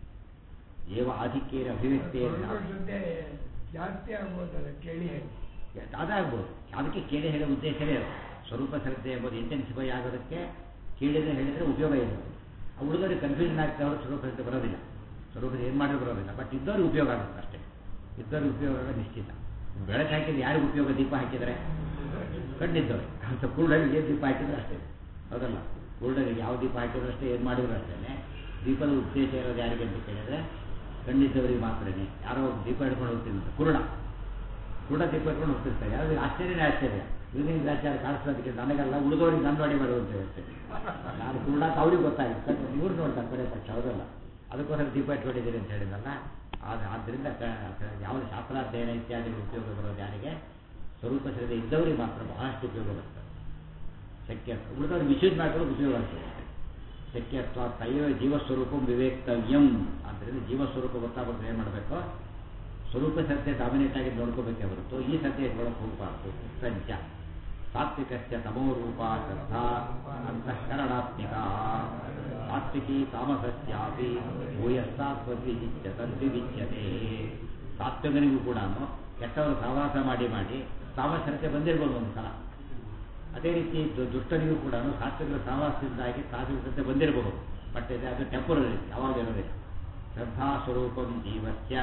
S1: ಏವ ಆಧಿಕ್ಯೇನ ಅಭಿವ್ಯಕ್ತಿಯಲ್ಲಿ
S2: ಶ್ರದ್ಧೆ ಜಾಸ್ತಿ ಆಗ್ಬೋದಲ್ಲ ಕೇಳಿ ಹೇಳಿ
S1: ಅದಾಗ್ಬೋದು ಅದಕ್ಕೆ ಕೇಳಿ ಹೇಳೋ ಉದ್ದೇಶವೇ ಅದು ಸ್ವರೂಪ ಶ್ರದ್ಧೆ ಎಂಬುದು ಇಂಟೆನ್ಸಿಫೈ ಆಗೋದಕ್ಕೆ ಕೇಳಿದ್ರೆ ಹೇಳಿದರೆ ಉಪಯೋಗ ಇದೆ ಆ ಹುಡುಗರಿಗೆ ಕನ್ಫ್ಯೂಷನ್ ಆಗ್ತಾ ಅವರು ಸ್ವರೂಪ ಶ್ರದ್ಧೆ ಬರೋದಿಲ್ಲ ಸ್ವರೂಪ ಏನು ಮಾಡಿದ್ರು ಬರೋದಿಲ್ಲ ಬಟ್ ಇದ್ದವ್ರಿಗೆ ಉಪಯೋಗ ಆಗುತ್ತೆ ಅಷ್ಟೇ ಇದ್ದವ್ರಿಗೆ ಉಪಯೋಗ ಆಗೋದು ನಿಶ್ಚಿತ ಬೆಳಕು ಹಾಕಿದ್ರೆ ಯಾರಿಗೆ ಉಪಯೋಗ ದೀಪ ಹಾಕಿದರೆ ಕಂಡಿದ್ದವ್ರೆ ಅಂತ ಕುರುಡರಿಗೆ ಏನು ದೀಪ ಹಾಕಿದ್ರೆ ಅಷ್ಟೇ ಹೌದಲ್ಲ ಕುರುಡರಿಗೆ ಯಾವ ದೀಪ ಹಾಕಿದ್ರು ಅಷ್ಟೇ ಏನು ಮಾಡಿದ್ರು ಅಷ್ಟೇ ದೀಪದ ಉದ್ದೇಶ ಇರೋದು ಯಾರಿಗೆ ಅಂತ ಕೇಳಿದ್ರೆ ಕಂಡಿದ್ದವರಿಗೆ ಮಾತ್ರನೇ ಯಾರೋ ಒಬ್ಬ ದೀಪ ಹಿಡ್ಕೊಂಡು ಹೋಗ್ತೀನಿ ಅಂತ ಕುರುಡ ಕೂಡ ದೀಪ ಇಟ್ಕೊಂಡು ಹೋಗ್ತಿರ್ತಾರೆ ಯಾವ್ದು ಆಶ್ಚರ್ಯನೇ ಆಶ್ಚರ್ಯ ಇವನಿಗೆ ಗ್ರಾಚಾರ ಕಾಣಿಸೋದಕ್ಕೆ ನನಗೆಲ್ಲ ಉಳಿದವರಿಗೆ ನನ್ನ ಅಡಿ ಮಾಡುವಂತ ಹೇಳ್ತೇನೆ ನಾನು ಕೂಡ ಅವ್ರಿಗೆ ಗೊತ್ತಾಗುತ್ತೆ ಇವ್ರು ನೋಡ್ತಾರೆ ಬರೀ ಪಕ್ಷ ಹೌದಲ್ಲ ಅದಕ್ಕೋಸ್ಕರ ದೀಪ ಇಟ್ಕೊಂಡಿದ್ದೀರಿ ಅಂತ ಹೇಳಿದಲ್ಲ ಆದ ಆದ್ದರಿಂದ ಯಾವುದು ಶಾಸ್ತ್ರಾಧ್ಯಯನ ಇತ್ಯಾದಿ ಉಪಯೋಗ ಬರೋದು ಯಾರಿಗೆ ಸ್ವರೂಪ ಶ್ರದ್ಧೆ ಇದ್ದವರಿಗೆ ಮಾತ್ರ ಬಹಳಷ್ಟು ಉಪಯೋಗ ಬರ್ತದೆ ಶಕ್ಯ ಉಳಿದವ್ರಿಗೆ ಮಿಸ್ಯೂಸ್ ಮಾಡ್ಕೊಳ್ಳೋದು ಉಪಯೋಗ ಆಗ್ತದೆ ಶಕ್ಯತ್ವ ತೈವ ಜೀವಸ್ವರೂಪ ವಿವೇಕ್ತವ್ಯಂ ಆದ್ದರಿಂದ ಜೀವಸ್ವರೂಪ ಗೊತ್ತಾಗ್ಬಿಟ್ರೆ ಏನು ಮಾಡಬೇಕು ಸ್ವರೂಪ ಶ್ರದ್ಧೆ ಡಾಮಿನೇಟ್ ಆಗಿ ನೋಡ್ಕೋಬೇಕೇ ಹೊರತು ಈ ಶ್ರದ್ಧೆ ಇಟ್ಕೊಳ್ಳೋಕೆ ಹೋಗಬಾರ್ದು ಸಂಚ ಸಾತ್ವಿಕಸ್ಯ ತಮೋರೂಪ ಶ್ರದ್ಧಾ ಅಂತಃಕರಣಾತ್ಮಿಕ ಸಾತ್ವಿಕಿ ತಾಮಸಸ್ಯಾಪಿ ಭೂಯಸ್ಸಾತ್ವದ್ವಿಜಿಚ್ಯ ತದ್ವಿವಿಚ್ಯತೆ ಸಾತ್ವಿಕನಿಗೂ ಕೂಡ ಕೆಟ್ಟವರು ಸಹವಾಸ ಮಾಡಿ ಮಾಡಿ ತಾಮಸರತೆ ಬಂದಿರ್ಬೋದು ಒಂದು ಸಲ ಅದೇ ರೀತಿ ದು- ದುಷ್ಟನಿಗೂ ಕೂಡ ಸಾತ್ವಿಕರ ಸಹವಾಸದಿಂದಾಗಿ ಸಾತ್ವಿಕತೆ ಬಂದಿರಬಹುದು ಬಟ್ ಇದು ಅದು ಟೆಂಪರರಿ ಯಾವಾಗ ಇರೋದಿಲ್ಲ ಶ್ರದ್ಧಾ ಸ್ವರೂಪಂ ಜೀವಸ್ಯ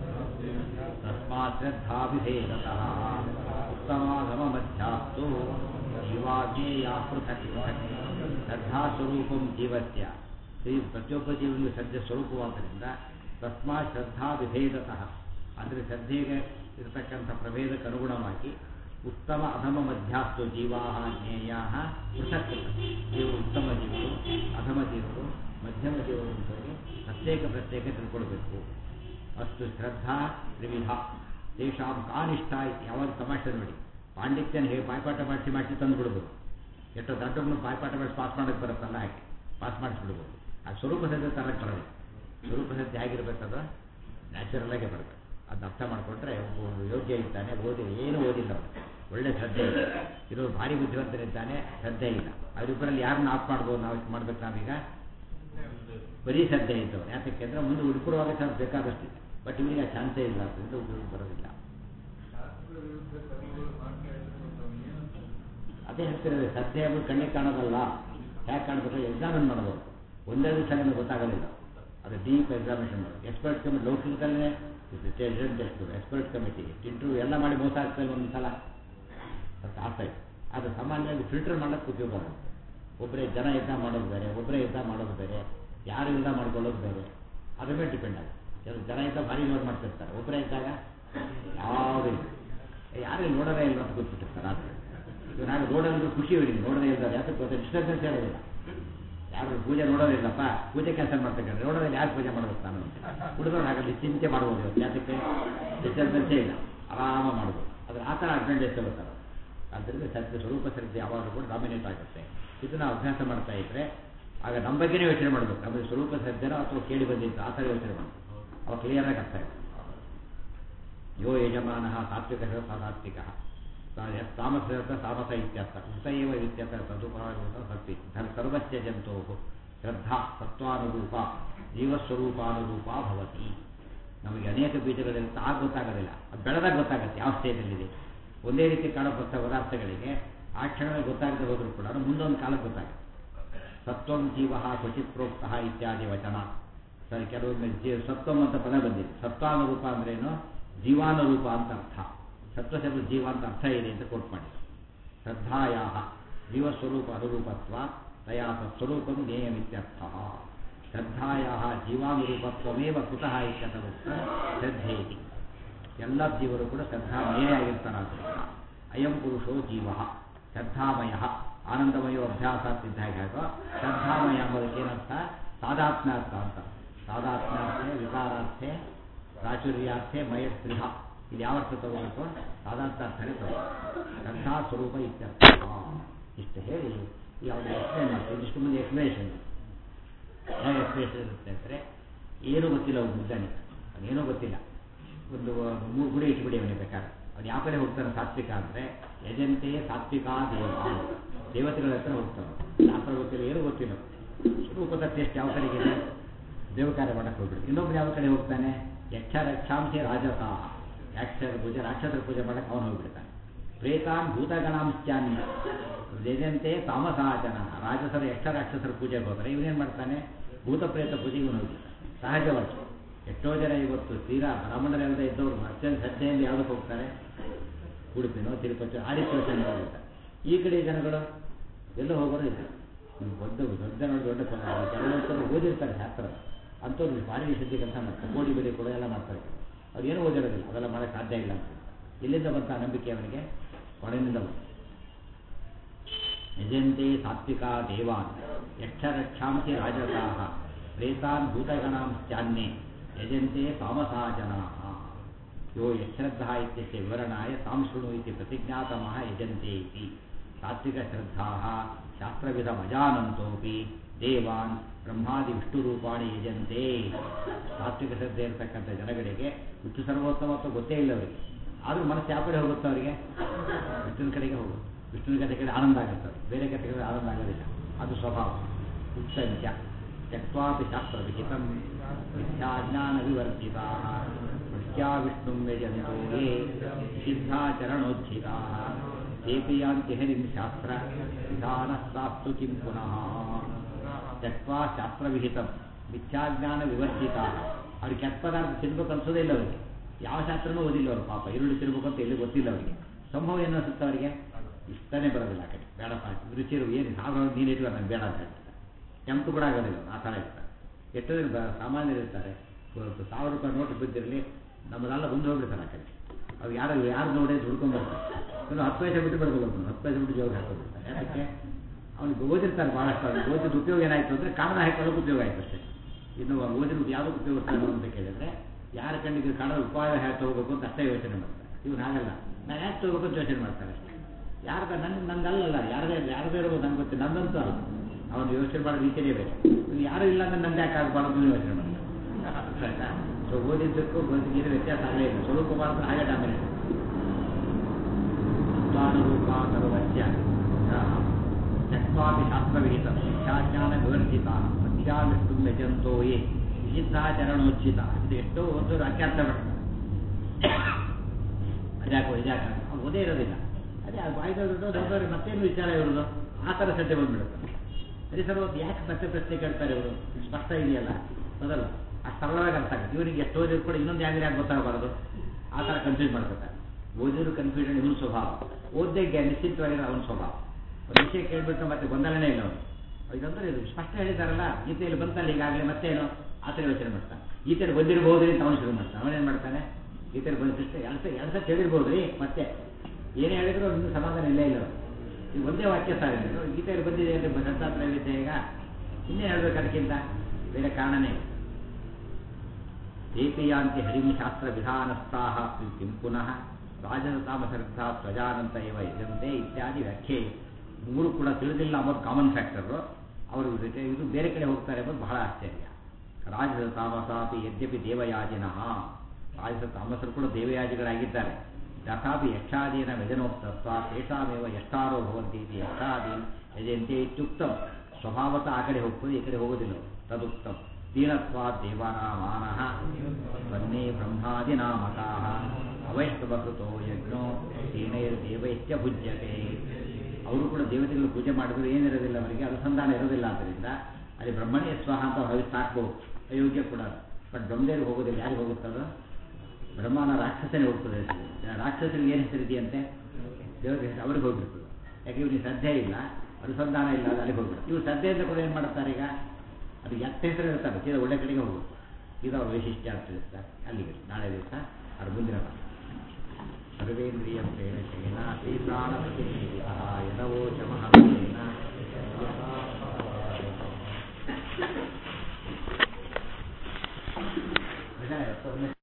S1: ತಸ್ಮಾತ್ ಶ್ರದ್ಧಾಭಿಭೇದತಃ ಉತ್ತಮಾಗಮ ಮಧ್ಯಾಸ್ತು ಜೀವಾಜ್ಞೇಯ ಪೃಥಕ್ ಪೃಥಕ್ ಶ್ರದ್ಧಾ ಸ್ವರೂಪಂ ಜೀವಸ್ಯ ಈ ಪ್ರತಿಯೊಬ್ಬ ಜೀವನಿಗೆ ಶ್ರದ್ಧೆ ಸ್ವರೂಪವಾದ್ದರಿಂದ ತಸ್ಮಾತ್ ಶ್ರದ್ಧಾ ವಿಭೇದತಃ ಅಂದರೆ ಶ್ರದ್ಧೆಗೆ ಇರತಕ್ಕಂಥ ಪ್ರಭೇದಕ್ಕೆ ಅನುಗುಣವಾಗಿ ಉತ್ತಮ ಅಧಮ ಮಧ್ಯಾಸ್ತು ಜೀವಾ ಜ್ಞೇಯ ಪೃಥಕ್ ಪೃಥಕ್. ಜೀವರು ಉತ್ತಮ ಜೀವರು ಅಧಮ ಜೀವರು ಮಧ್ಯಮ ಜೀವರು ಅಂತೇಳಿ ಪ್ರತ್ಯೇಕ ಪ್ರತ್ಯೇಕ ತಿಳ್ಕೊಳ್ಬೇಕು ಅಷ್ಟು ಶ್ರದ್ಧಾ ತ್ರಿವಿಧ ತೇಷಾಂ ಕಾನಿಷ್ಠ ಇತಿ ಯಾವಾಗ ತಮಾಷೆ ನೋಡಿ ಪಾಂಡಿತ್ಯನ ಹೇಗೆ ಬಾಯ್ಪಾಠ ಮಾಡಿಸಿ ಮಾಡಿಸಿ ತಂದು ಬಿಡ್ಬೋದು ಎಷ್ಟೋ ದೊಡ್ಡವ್ರನ್ನ ಬಾಯ್ಪಾಠ ಮಾಡಿಸಿ ಪಾಸ್ ಮಾಡೋಕ್ಕೆ ಬರುತ್ತಲ್ಲ ಹಾಗೆ ಪಾಸ್ ಮಾಡಿಸ್ಬಿಡ್ಬೋದು ಆ ಸ್ವರೂಪ ಸದ್ಯ ತರಕ್ಕೆ ಬರೋದು ಸ್ವರೂಪ ಸದ್ಯ ಹೇಗಿರ್ಬೇಕದು ನ್ಯಾಚುರಲ್ ಆಗೇ ಬರಬೇಕು ಅದನ್ನ ಅರ್ಥ ಮಾಡಿಕೊಂಡ್ರೆ ಒಬ್ಬ ಯೋಗ್ಯ ಇದ್ದಾನೆ ಓದಿ ಏನು ಓದಿಲ್ಲ ಅವನು ಒಳ್ಳೆ ಶ್ರದ್ಧೆ ಇದೆ ಇರೋರು ಭಾರಿ ಬುದ್ಧಿವಂತರಿದ್ದಾನೆ ಶ್ರದ್ಧೆ ಇಲ್ಲ ಅವರಿಬ್ಬರಲ್ಲಿ ಯಾರನ್ನ ಆಫ್ ಮಾಡ್ಬೋದು ನಾವು ಮಾಡ್ಬೇಕು ನಾವೀಗ ಬರೀ ಶ್ರದ್ಧೆ ಇದ್ದವರು ಯಾತಕ್ಕೆ ಅಂದರೆ ಮುಂದೆ ಉಳ್ಕೊಡುವಾಗ ಚಾನ್ಸ್ ಬೇಕಾದಷ್ಟಿದೆ ಬಟ್ ಇವನಿಗೆ ಆ ಚಾನ್ಸೇ ಇಲ್ಲ ಅದರಿಂದ ಉಪಯೋಗ ಬರೋದಿಲ್ಲ ಅದೇ ಹೇಳ್ತಿರೋದು ಶ್ರದ್ಧೆ ಅನ್ನೋದು ಕಣ್ಣಿಗೆ ಕಾಣೋದಲ್ಲ ಹೇಗೆ ಕಾಣಬೇಕು ಎಕ್ಸಾಮಿನ್ ಮಾಡ್ಬೋದು ಒಂದೇ ದಿವಸ ನಿಮಗೆ ಗೊತ್ತಾಗೋದಿಲ್ಲ ಅದು ಡೀಪ್ ಎಕ್ಸಾಮಿನೇಷನ್ ಮಾಡೋದು ಎಕ್ಸ್ಪರ್ಟ್ ಕಮಿಟಿ ಲೌಕಿಕದಲ್ಲೇ ಟೆಸ್ಟ್ ಎಕ್ಸ್ಪರ್ಟ್ ಕಮಿಟಿ ಇಂಟರ್ವ್ಯೂ ಎಲ್ಲ ಮಾಡಿ ಮೋಸ ಆಗ್ತದೆ ಒಂದು ಸಲ ಅದು ಆಗ್ತಾ ಇದೆ ಆದರೆ ಸಾಮಾನ್ಯವಾಗಿ ಫಿಲ್ಟರ್ ಮಾಡೋಕ್ಕೆ ಉಪಯೋಗ ಆಗುತ್ತೆ ಒಬ್ಬರೇ ಜನ ಯುದ್ಧ ಮಾಡೋದು ಬೇರೆ ಒಬ್ಬರೇ ಯುದ್ಧ ಮಾಡೋದು ಬೇರೆ ಯಾರು ಯುದ್ಧ ಮಾಡ್ಕೊಳ್ಳೋದು ಬೇರೆ ಅದ್ರ ಮೇಲೆ ಡಿಪೆಂಡ್ ಆಗುತ್ತೆ ಕೆಲವು ಜನ ಯುದ್ಧ ಭಾರಿ ಜೋರು ಮಾಡ್ತಿರ್ತಾರೆ ಒಬ್ಬರೇ ಇದ್ದಾಗ ಯಾವುದೂ ಇಲ್ಲ ಯಾರು ನೋಡೋದೇ ಇಲ್ಲ ಅಂತ ಗೊತ್ತಿರ್ತಾರೆ ಆದರೆ ಇವಾಗ ನಾನು ನೋಡೋದು ಖುಷಿ ಇವರಿಗೆ ನೋಡೋದೇ ಇದ್ದಾರೆ ಯಾಕೆ ಗೊತ್ತಾ ಡಿಸ್ಟರ್ಬೆನ್ಸ್ ಇರೋದಿಲ್ಲ ಯಾರು ಪೂಜೆ ನೋಡೋದಿಲ್ಲಪ್ಪ ಪೂಜೆ ಕೆಲಸ ಮಾಡ್ತಕ್ಕಂಥ ನೋಡೋದಿಲ್ಲ ಯಾರು ಪೂಜೆ ಮಾಡೋದು ನಾನು ಹುಡುಗರು ಹಾಗಾದ್ರೆ ಚಿಂತೆ ಮಾಡ್ಬೋದು ಇವತ್ತು ಯಾತಕ್ಕೆ ಡಿಸ್ಟರ್ಬೆನ್ಸೇ ಇಲ್ಲ ಆರಾಮ ಮಾಡ್ಬೋದು ಅದ್ರ ಆ ಥರ ಅಡ್ವಾಂಟೇಜ್ ತಗೋತಾರೆ ಆದ್ದರಿಂದ ಸತ್ಯ ಸ್ವರೂಪ ಸತ್ಯ ಯಾವಾಗಲೂ ಕೂಡ ಡಾಮಿನೇಟ್ ಆಗುತ್ತೆ ಇದನ್ನ ಅಭ್ಯಾಸ ಮಾಡ್ತಾ ಇದ್ರೆ ಆಗ ನಮ್ಮ ಬಗ್ಗೆನೇ ಯೋಚನೆ ಮಾಡಬೇಕು ನಮಗೆ ಸ್ವರೂಪ ಸತ್ಯನೋ ಅಥವಾ ಕೇಳಿ ಬಂದಿತ್ತು ಆ ಥರ ಯೋಚನೆ ಮಾಡಬೇಕು ಅವಾಗ ಕ್ಲಿಯರಾಗಿ ಅರ್ಥ ಆಗುತ್ತೆ ಯೋ ಯಜಮಾನ ಸಾತ್ವಿಕ ಸಾತ್ವಿಕ ತಾಮಸ ತಾಮಸ ಇತ್ಯರ್ಥ ಉತ ಏವ ಇತ್ಯರ್ಥ ತದುಪಹಾರೂಪ ಸತ್ತಿ ಧರ್ ಸರ್ವಸ್ಯ ಜಂತೋ ಶ್ರದ್ಧಾ ಸತ್ವಾನುರೂಪ ಜೀವಸ್ವರೂಪಾನುರೂಪ ಭವತಿ ನಮಗೆ ಅನೇಕ ಬೀಜಗಳಿರುತ್ತೆ ಆಗ ಗೊತ್ತಾಗೋದಿಲ್ಲ ಅದು ಬೆಳೆದಾಗ ಗೊತ್ತಾಗುತ್ತೆ ಯಾವ ಸ್ಟೇಜಲ್ಲಿದೆ ಒಂದೇ ರೀತಿ ಕಾಣೋ ಪದಾರ್ಥ ಪದಾರ್ಥಗಳಿಗೆ ಆ ಕ್ಷಣದಲ್ಲಿ ಗೊತ್ತಾಗದೆ ಹೋದರೂ ಕೂಡ ಮುಂದೊಂದು ಕಾಲಕ್ಕೆ ಗೊತ್ತಾಗುತ್ತೆ ಸತ್ವಂ ಜೀವ ಕ್ವಚಿತ್ ಪ್ರೋಕ್ತ ಇತ್ಯಾದಿ ವಚನ ಸರಿ ಕೆಲವೊಮ್ಮೆ ಜೀ ಸತ್ವಂ ಅಂತ ಪದ ಬಂದಿದೆ ಸತ್ವಾನುರೂಪ ಅಂದ್ರೇನು ಜೀವಾನುರೂಪ ಅಂತ ಅರ್ಥ ಸತ್ವಶಬ್ದ ಜೀವ ಅಂತ ಅರ್ಥ ಇದೆ ಅಂತ ಕೋಟ್ ಮಾಡಿ ಶ್ರದ್ಧಾಯ ಜೀವಸ್ವರೂಪ ಅನುರೂಪತ್ವ ತಯಾ ತತ್ಸ್ವರೂಪಂ ಜ್ಞೇಯಮಿತ್ಯರ್ಥ ಶ್ರದ್ಧಾಯ ಜೀವಾನುರೂಪತ್ವಮೇವ ಕುತಃ ಇತ್ಯರ್ಥ ಶ್ರದ್ಧೇತಿ ಎಲ್ಲ ಜೀವರು ಕೂಡ ಶ್ರದ್ಧಾಮಯೇ ಆಗಿರ್ತಾರಾದ್ರಿಂದ ಅಯಂ ಪುರುಷೋ ಜೀವ ಶ್ರದ್ಧಾಮಯ ಆನಂದಮಯೋ ಅಭ್ಯಾಸಾತ್ತಿದ್ದ ಹಾಗೆ ಶ್ರದ್ಧಾಮಯ ಎಂಬುದಕ್ಕೆ ಏನರ್ಥ ಸಾದಾತ್ಮ್ಯಾರ್ಥ ಅಂತ ಸಾದಾತ್ಮ್ಯಾರ್ಥೆ ವಿಕಾರಾರ್ಥೆ ಪ್ರಾಚುರ್ಯಾರ್ಥೆ ಮಯ ಸ್ತ್ರೀಹ ಇದು ಯಾವ ಅರ್ಥ ತಗೋಬೇಕು ಸಾದಾರ್ಥಾರ್ಥನೇ ತಗೋಬೇಕು ಶ್ರದ್ಧಾ ಸ್ವರೂಪ ಇತ್ಯರ್ಥ ಇಷ್ಟು ಹೇಳಿ ಈಗ ಅವ್ರು ಎಕ್ಸ್ಪ್ಲೇನ್ ಮಾಡ್ತೀವಿ ಇದಿಷ್ಟು ಮುಂದೆ ಎಕ್ಸ್ಪ್ಲೇಷನ್ ಹೇಗೆ ಎಕ್ಸ್ಪ್ಲೇಷನ್ ಇರುತ್ತೆ ಅಂದರೆ ಏನೂ ಗೊತ್ತಿಲ್ಲ ಅವ್ನು ಮುದ್ದಾನೆ ಅವನೇನೂ ಗೊತ್ತಿಲ್ಲ ಒಂದು ಮೂರು ಗುಡಿ ಇಟ್ಬಿಡಿ ಅವನಿಗೆ ಬೇಕಾದ್ರೆ ಅವ್ನು ಯಾವ ಕಡೆ ಹೋಗ್ತಾನೆ ಸಾತ್ವಿಕ ಅಂದರೆ ಯಜಂತೆ ಸಾತ್ವಿಕಾ ದೇವ ದೇವತೆಗಳ ಹತ್ರ ಹೋಗ್ತಾನೆ ಶಾಸ್ತ್ರ ಗೊತ್ತಿಲ್ಲ ಏನೂ ಗೊತ್ತಿಲ್ಲ ಸ್ವರೂಪದ ಟೆಸ್ಟ್ ಯಾವ ಕಡೆಗಿದೆ ದೇವ ಕಾರ್ಯ ಮಾಡಕ್ಕೆ ಹೋಗ್ಬಿಡಿ ಇನ್ನೊಬ್ರು ಯಾವ ಕಡೆ ಹೋಗ್ತಾನೆ ಯಕ್ಷ ರಕ್ಷಾಂಶಿ ರಾಜಸಾಹ ಯಕ್ಷರ ಪೂಜೆ ರಾಕ್ಷಸರ ಪೂಜೆ ಮಾಡಕ್ಕೆ ಅವನು ಹೋಗ್ಬಿಡ್ತಾನೆ ಪ್ರೇತಾನ್ ಭೂತಗಣಾಂಶ್ಚಾನ್ಯ ಯಜಂತೆ ತಾಮಸಾಚನ ರಾಜಸರ ಯಕ್ಷ ರಾಕ್ಷಸರ ಪೂಜೆಗೆ ಹೋದರೆ ಇವನೇನು ಮಾಡ್ತಾನೆ ಭೂತ ಪ್ರೇತ ಪೂಜೆಗೆ ಇವನು ಹೋಗ್ಬಿಡ್ತಾನೆ ಸಹಜವಾಗಿ ಎಷ್ಟೋ ಜನ ಇವತ್ತು ತೀರಾ ಬ್ರಾಹ್ಮಣರೆಲ್ಲ ಇದ್ದವರು ಅತ್ಯಂತ ಶ್ರದ್ಧೆಯಿಂದ ಯಾವುದಕ್ಕೆ ಹೋಗ್ತಾರೆ ಉಡುಪಿನೋ ತಿರುಪತಿ ಆ ರೀತಿ ಯೋಚನೆ ಹೋಗ್ತಾರೆ ಈ ಕಡೆ ಜನಗಳು ಎಲ್ಲೂ ಹೋಗೋರು ಇಲ್ಲ ದೊಡ್ಡ ದೊಡ್ಡ ನೋಡಿ ದೊಡ್ಡ ಕೆಲವರು ಓದಿರ್ತಾರೆ ಶಾಸ್ತ್ರ ಅಂಥವ್ರು ಭಾರಿ ವಿಶುದ್ಧಿ ಕೆಲಸ ಮಾಡ್ತಾರೆ ಕೋಡಿ ಬೆಲೆ ಕೂಡ ಎಲ್ಲ ಮಾಡ್ತಾರೆ ಅವ್ರು ಏನೂ ಓದಿರೋದಿಲ್ಲ ಅವೆಲ್ಲ ಮಾಡೋಕ್ಕೆ ಸಾಧ್ಯ ಇಲ್ಲ ಅಂತ ಎಲ್ಲಿಂದ ಬಂತ ನಂಬಿಕೆ ಅವನಿಗೆ ಒಳಗಿನಿಂದ ಬಂತು ಯಜಂತೆ ಸಾತ್ವಿಕಾ ದೇವಾನ್ ಯಕ್ಷರಕ್ಷಾಂಸಿ ರಾಜಸಾಹ ಪ್ರೇತಾನ್ ಭೂತಗಣಾಂಶ್ಚಾನ್ಯೇ ಯಜಂತೆ ತಾಮಸಾ ಜನಾಃ ಯೋ ಯಶ್ರದ್ಧಾ ಇತ್ಯಸ್ಯ ವಿವರಣಾಯ ತಾಂ ಶೃಣು ಇತಿ ಪ್ರತಿಜ್ಞಾತಮಃ ಯಜಂತೆ ಇತಿ ಸಾತ್ವಿಕಶ್ರದ್ಧಾಃ ಶಾಸ್ತ್ರವಿಧಮಜಾನಂತೋಪಿ ದೇವಾನ್ ಬ್ರಹ್ಮಾದಿ ವಿಷ್ಣುರೂಪಾಣಿ ಯಜಂತೆ ಸಾತ್ವಿಕ ಶ್ರದ್ಧೆ ಇರತಕ್ಕಂಥ ಜನಗಳಿಗೆ ವಿಷ್ಣು ಸರ್ವೋತ್ತಮತ್ವ ಗೊತ್ತೇ ಇಲ್ಲ ಅವರಿಗೆ ಆದರೂ ಮನಸ್ಸು ಯಾವ ಕಡೆ ಹೋಗುತ್ತೆ ಅವರಿಗೆ ವಿಷ್ಣುವಿನ ಕಡೆಗೆ ಹೋಗುತ್ತೆ ವಿಷ್ಣುವಿನ ಕಥೆ ಕಡೆ ಆನಂದ ಆಗುತ್ತೆ ಬೇರೆ ಕಥೆಗಳಿಗೆ ಆನಂದ ಆಗೋದಿಲ್ಲ ಅದು ಸ್ವಭಾವ ಉತ್ಸಂಖ್ಯ ತ್ಯಕ್ವಾಪಿ ಶಾಸ್ತ್ರ ವಿಹಿತಂ ಮಿಥ್ಯಾಜ್ಞಾನ ವಿವರ್ಜಿತಾ ಭಕ್ತ್ಯಾ ವಿಷ್ಣುಂ ಯಜಂತೋ ಯೇ ಸಿದ್ಧಾಚರಣೋಜ್ಜಿತಾ ತೇಪಿ ಯಾಂತಿ ಹರಿಂ ಶಾಸ್ತ್ರ ವಿಧಾನಸ್ತಾಸ್ತು ಕಿಂ ಪುನಃ ತ್ಯಕ್ವಾ ಶಾಸ್ತ್ರವಿಹಿತಂ ಮಿಥ್ಯಾಜ್ಞಾನ ವಿವರ್ಜಿತಾ ಅವ್ರಿಗೆ ಕೆಟ್ಟ ಪದಾರ್ಥ ತಿನ್ಬೇಕು ಅನ್ಸೋದೇ ಇಲ್ಲ ಅವರಿಗೆ ಯಾವ ಶಾಸ್ತ್ರನೂ ಓದಿಲ್ಲ ಅವರು ಪಾಪ ಈರುಳ್ಳಿ ತಿನ್ಬೇಕು ಅಂತ ಎಲ್ಲಿ ಗೊತ್ತಿಲ್ಲ ಅವರಿಗೆ ಸಂಭವ ಏನು ಅನಿಸುತ್ತೆ ಅವರಿಗೆ ಇಷ್ಟನೇ ಬರೋದಿಲ್ಲ ಆ ಕಡೆ ಬೇಡಪ್ಪ ರುಚಿ ಏನು ಸಾವಿರ ನೀನು ಇಟ್ಟು ನನಗೆ ಬೇಡ ಅಂತ ಹೇಳ್ತಾರೆ ಕೆಂಪು ಕೂಡ ಆಗೋದಿಲ್ಲ ಆ ಥರ ಇರ್ತಾರೆ ಎಷ್ಟೋ ಜನ ಬ- ಸಾಮಾನ್ಯರು ಇರ್ತಾರೆ ಇವತ್ತು ಸಾವಿರ ರೂಪಾಯಿ ನೋಟು ಬಿದ್ದಿರಲಿ ನಮ್ಮದೆಲ್ಲ ಬಂದು ಹೋಗ್ಬಿಡ್ತಾರೆ ಆ ಕಡೆ ಅವ್ರು ಯಾರು ಯಾರು ನೋಡಿ ದುಡ್ಕೊಂಡು ಬರ್ತಾರೆ ಇನ್ನು ಹತ್ತು ಪೈಸೆ ಬಿಟ್ಟು ಬರ್ಬೋದು ಅವ್ನು ಹತ್ತು ಪೈಸೆ ಬಿಟ್ಟು ಜೋಗ ಹಾಕೊಂಡ್ಬಿಡ್ತಾರೆ ಯಾಕೆ ಅವ್ನಿಗೆ ಓದಿರ್ತಾರೆ ಭಾಳಷ್ಟು ಅವ್ನಿಗೆ ಓದಿದ ಉಪಯೋಗ ಏನಾಯಿತು ಅಂದರೆ ಕಾಣದ ಹಾಕೊಳ್ಳೋಕೆ ಉಪಯೋಗ ಆಯ್ತು ಅಷ್ಟೇ ಇನ್ನು ಓದಿನ ಯಾವುದಕ್ಕೆ ಉಪಯೋಗಿಸ್ತಾನೆ ಅಂತ ಕೇಳಿದ್ರೆ ಯಾರ ಕಣ್ಣಿಗೆ ಕಾಣೋ ಉಪಾಯ ಹೇಗೆ ತಗೋಬೇಕು ಅಂತ ಅಷ್ಟೇ ಯೋಚನೆ ಮಾಡ್ತಾರೆ ಇವ್ನು ಹಾಗಲ್ಲ ನಾನು ಯಾಕೆ ತಗೋಬೇಕು ಅಂತ ಯೋಚನೆ ಮಾಡ್ತಾರೆ ಅಷ್ಟೇ ಯಾರ್ದ ನನ್ನ ನಂದಲ್ಲ ಯಾರದೇ ಯಾರದೇ ಇರ್ಬೋದು ನಂಗೆ ಗೊತ್ತಿಲ್ಲ ನಂದಂತೂ ಅಲ್ಲ ಅವನು ಯೋಚನೆ ಮಾಡೋ ರೀತಿಯೇ ಬೇರೆ ಇವ್ನು ಯಾರು ಇಲ್ಲ ಅಂದ್ರೆ ನಂದು ಯಾಕೆ ಆಗಬಾರ್ದು ಅಂತ ಯೋಚನೆ ಮಾಡ್ತಾರೆ ಆಯ್ತಾ ಸೊ ಓದಿದ್ದಕ್ಕೂ ಬದುಕಿಗೆ ವ್ಯತ್ಯಾಸ ಆಗಲೇ ಇಲ್ಲ ಸ್ವರೂಪ ಮಾತ್ರ ಹಾಗೆ ಡಾಮಿನೇಟ್ ತತ್ವಾನುರೂಪ ಸರ್ವಸ್ಯ ಚಕ್ವಾಪಿ ಶಾಸ್ತ್ರವಿಹಿತ ಮಿಥ್ಯಾಜ್ಞಾನ ವಿವರ್ಜಿತ ಮಧ್ಯ ವಿಷ್ಣು ಯಜಂತೋ ಯೇ ನಿಷಿದ್ಧಾಚರಣೋಚಿತ ಇದು ಎಷ್ಟೋ ಓದೋರು ಅತ್ಯರ್ಥ ಮಾಡ್ತಾರೆ ಅದ್ಯಾಕೋ ಇದ್ಯಾಕ ಅವ್ನು ಓದೇ ಇರೋದಿಲ್ಲ ಅದೇ ಆ ಬಾಯ್ದವ್ರದ್ದು ದೊಡ್ಡವ್ರಿಗೆ ಮತ್ತೇನು ವಿಚಾರ ಇರೋದು ಆ ಥರ ಸದ್ಯ ಬಂದ್ಬಿಡುತ್ತೆ ಸರಿ ಸರ್ ಒಂದು ಯಾಕೆ ಮತ್ತೆ ಪ್ರಶ್ನೆ ಕೇಳ್ತಾರೆ ಇವರು ಸ್ಪಷ್ಟ ಇದೆಯಲ್ಲ ಮೊದಲು ಅಷ್ಟು ಸರಳವಾಗಿ ಅರ್ಥ ಆಗುತ್ತೆ ಇವರಿಗೆ ಎಷ್ಟು ಓದಿದ್ರು ಕೂಡ ಇನ್ನೊಂದು ಯಾವ್ದು ಯಾಕೆ ಗೊತ್ತಾಗಬಾರದು ಆ ಥರ ಕನ್ಫ್ಯೂಸ್ ಮಾಡ್ಕೊತಾರೆ ಓದಿದ್ರು ಕನ್ಫ್ಯೂಷನ್ ಇವನು ಸ್ವಭಾವ ಓದ್ದೇ ನಿಶ್ಚಿತವಾಗಿರೋ ಅವನ ಸ್ವಭಾವ ಒಂದು ವಿಷಯ ಕೇಳ್ಬಿಟ್ಟು ಮತ್ತೆ ಗೊಂದಲನೇ ಇಲ್ಲ ಅವನು ಇದಂದ್ರೆ ಇದು ಸ್ಪಷ್ಟ ಹೇಳಿದಾರಲ್ಲ ಗೀತೆಯಲ್ಲಿ ಬಂತಲ್ಲ ಈಗಾಗಲೇ ಮತ್ತೇನು ಆ ಥರ ಯೋಚನೆ ಮಾಡ್ತಾನೆ ಗೀತೆಯಲ್ಲಿ ಬಂದಿರಬಹುದು ಅಂತ ಅವನು ಶುರು ಮಾಡ್ತಾನೆ ಅವನೇನು ಮಾಡ್ತಾನೆ ಗೀತೆಯಲ್ಲಿ ಬಂದಿಷ್ಟು ಎರಡು ಸಲ ಎರಡು ಸಲ ಹೇಳಿರ್ಬೋದು ರೀ ಮತ್ತೆ ಏನೇ ಹೇಳಿದ್ರು ಇನ್ನೂ ಸಮಾಧಾನ ಇಲ್ಲೇ ಇಲ್ಲ ಅವ್ನು. ಇದು ಒಂದೇ ವಾಕ್ಯ ಸಾರಿ ಗೀತೆಯಲ್ಲಿ ಬಂದಿದೆ ಅಂದರೆ ದತ್ತಾತ್ರ ವಿದ್ಯೆ ಈಗ ಇನ್ನೇ ಹೇಳ್ಬೇಕು ಅದಕ್ಕಿಂತ ಬೇರೆ ಕಾರಣನೇ ಇಲ್ಲ. ಏಪಿಯಾಂತಿ ಹರಿಂ ಶಾಸ್ತ್ರ ವಿಧಾನಸ್ಥಾಹ ಕಿಂ ಪುನಃ ರಾಜತಾಮಸರ್ಥ ಸ್ವಜಾನಂತ ಇವ ಯಜಂತೆ ಇತ್ಯಾದಿ ವ್ಯಾಖ್ಯೆ ಮೂರು ಕೂಡ ತಿಳಿದಿಲ್ಲ ಅನ್ನೋದು ಕಾಮನ್ ಫ್ಯಾಕ್ಟರು ಅವರು ಜೊತೆ ಇದು ಬೇರೆ ಕಡೆ ಹೋಗ್ತಾರೆ ಎಂಬುದು ಬಹಳ ಆಶ್ಚರ್ಯ ರಾಜಸ ತಾಮಸಾಪಿ ಯದ್ಯಪಿ ದೇವಯಾಜಿನಃ ರಾಜಸ ತಾಮಸರು ಕೂಡ ದೇವಯಾಜಿಗಳಾಗಿದ್ದಾರೆ ತಥಾಪಿ ಯಕ್ಷಾದೀನ ವ್ಯಜನೋಕ್ತತ್ವ ತೇಷಾಮೇವ ಯಷ್ಟಾರೋ ಭವಂತಿ ಇತಿ ಯಕ್ಷಾದೀನ್ ಯಜಂತೆ ಇತ್ಯುಕ್ತಂ ಸ್ವಭಾವತಃ ಆ ಕಡೆ ಹೋಗ್ತದೆ ಈ ಕಡೆ ಹೋಗೋದಿಲ್ಲ ತದುಕ್ತಂ ದೀನತ್ವಾ ದೇವಾನಾಮಾನಃ ಸ್ವನ್ನೇ ಬ್ರಹ್ಮಾದಿನಾಮಕಾಃ ಅವೈಷ್ಣವಕೃತೋ ಯಜ್ಞೋ ದೀನೈರ್ದೇವೈತ್ಯ ಭುಜ್ಯತೆ ಅವರು ಕೂಡ ದೇವತೆಗಳು ಪೂಜೆ ಮಾಡಿದ್ರು ಏನಿರೋದಿಲ್ಲ ಅವರಿಗೆ ಅನುಸಂಧಾನ ಇರೋದಿಲ್ಲ ಆದ್ದರಿಂದ ಅಲ್ಲಿ ಬ್ರಹ್ಮಣ್ಯ ಸ್ವಾಹ ಅಂತ ಹೊರಗೆ ಸಾಕ್ಬೋದು ಅಯೋಗ್ಯ ಕೂಡ ಬಟ್ ಬ್ರಹ್ಮದೇವ್ರಿಗೆ ಹೋಗೋದಿಲ್ಲ ಯಾರಿಗೆ ಹೋಗುತ್ತದ ಬ್ರಹ್ಮನ ರಾಕ್ಷಸನೇ ಹೋಗ್ತದೆ ರಾಕ್ಷಸರಿಗೆ ಏನು ಹೆಸರಿದೆಯಂತೆ ದೇವರಿಗೆ ಹೆಸರು ಅವ್ರಿಗೆ ಹೋಗ್ಬಿಡ್ತದೆ ಯಾಕೆ ಇವ್ರಿಗೆ ಶ್ರದ್ಧೆ ಇಲ್ಲ ಅನುಸಂಧಾನ ಇಲ್ಲ ಅದು ಅಲ್ಲಿಗೆ ಹೋಗ್ಬಿಡುತ್ತೆ ಇವ್ರು ಶ್ರದ್ಧೆ ಅಂತ ಕೂಡ ಏನು ಮಾಡ್ತಾರೆ ಈಗ ಅದು ಎತ್ತ ಹೆಸರು ಇರ್ತಾರೆ ಸೀದಾ ಒಳ್ಳೆ ಕಡೆಗೆ ಹೋಗುತ್ತೆ ಇದು ಅವ್ರ ವೈಶಿಷ್ಟ್ಯ ಅಂತ ತಿಳಿಸ್ತಾರೆ ಅಲ್ಲಿಗೆ ನಾಳೆ ದಿವಸ ಅವ್ರ ಮುಂದಿನ ಭಾಗ. ಸರ್ವೇಂದ್ರಿಯ ಪ್ರೇರಕೇನ ಶ್ರೀಪ್ರಾಣಪತಿನಿಧಿಃ ಯದವೋಚಮಹಂಸೇನ ಯಥಾ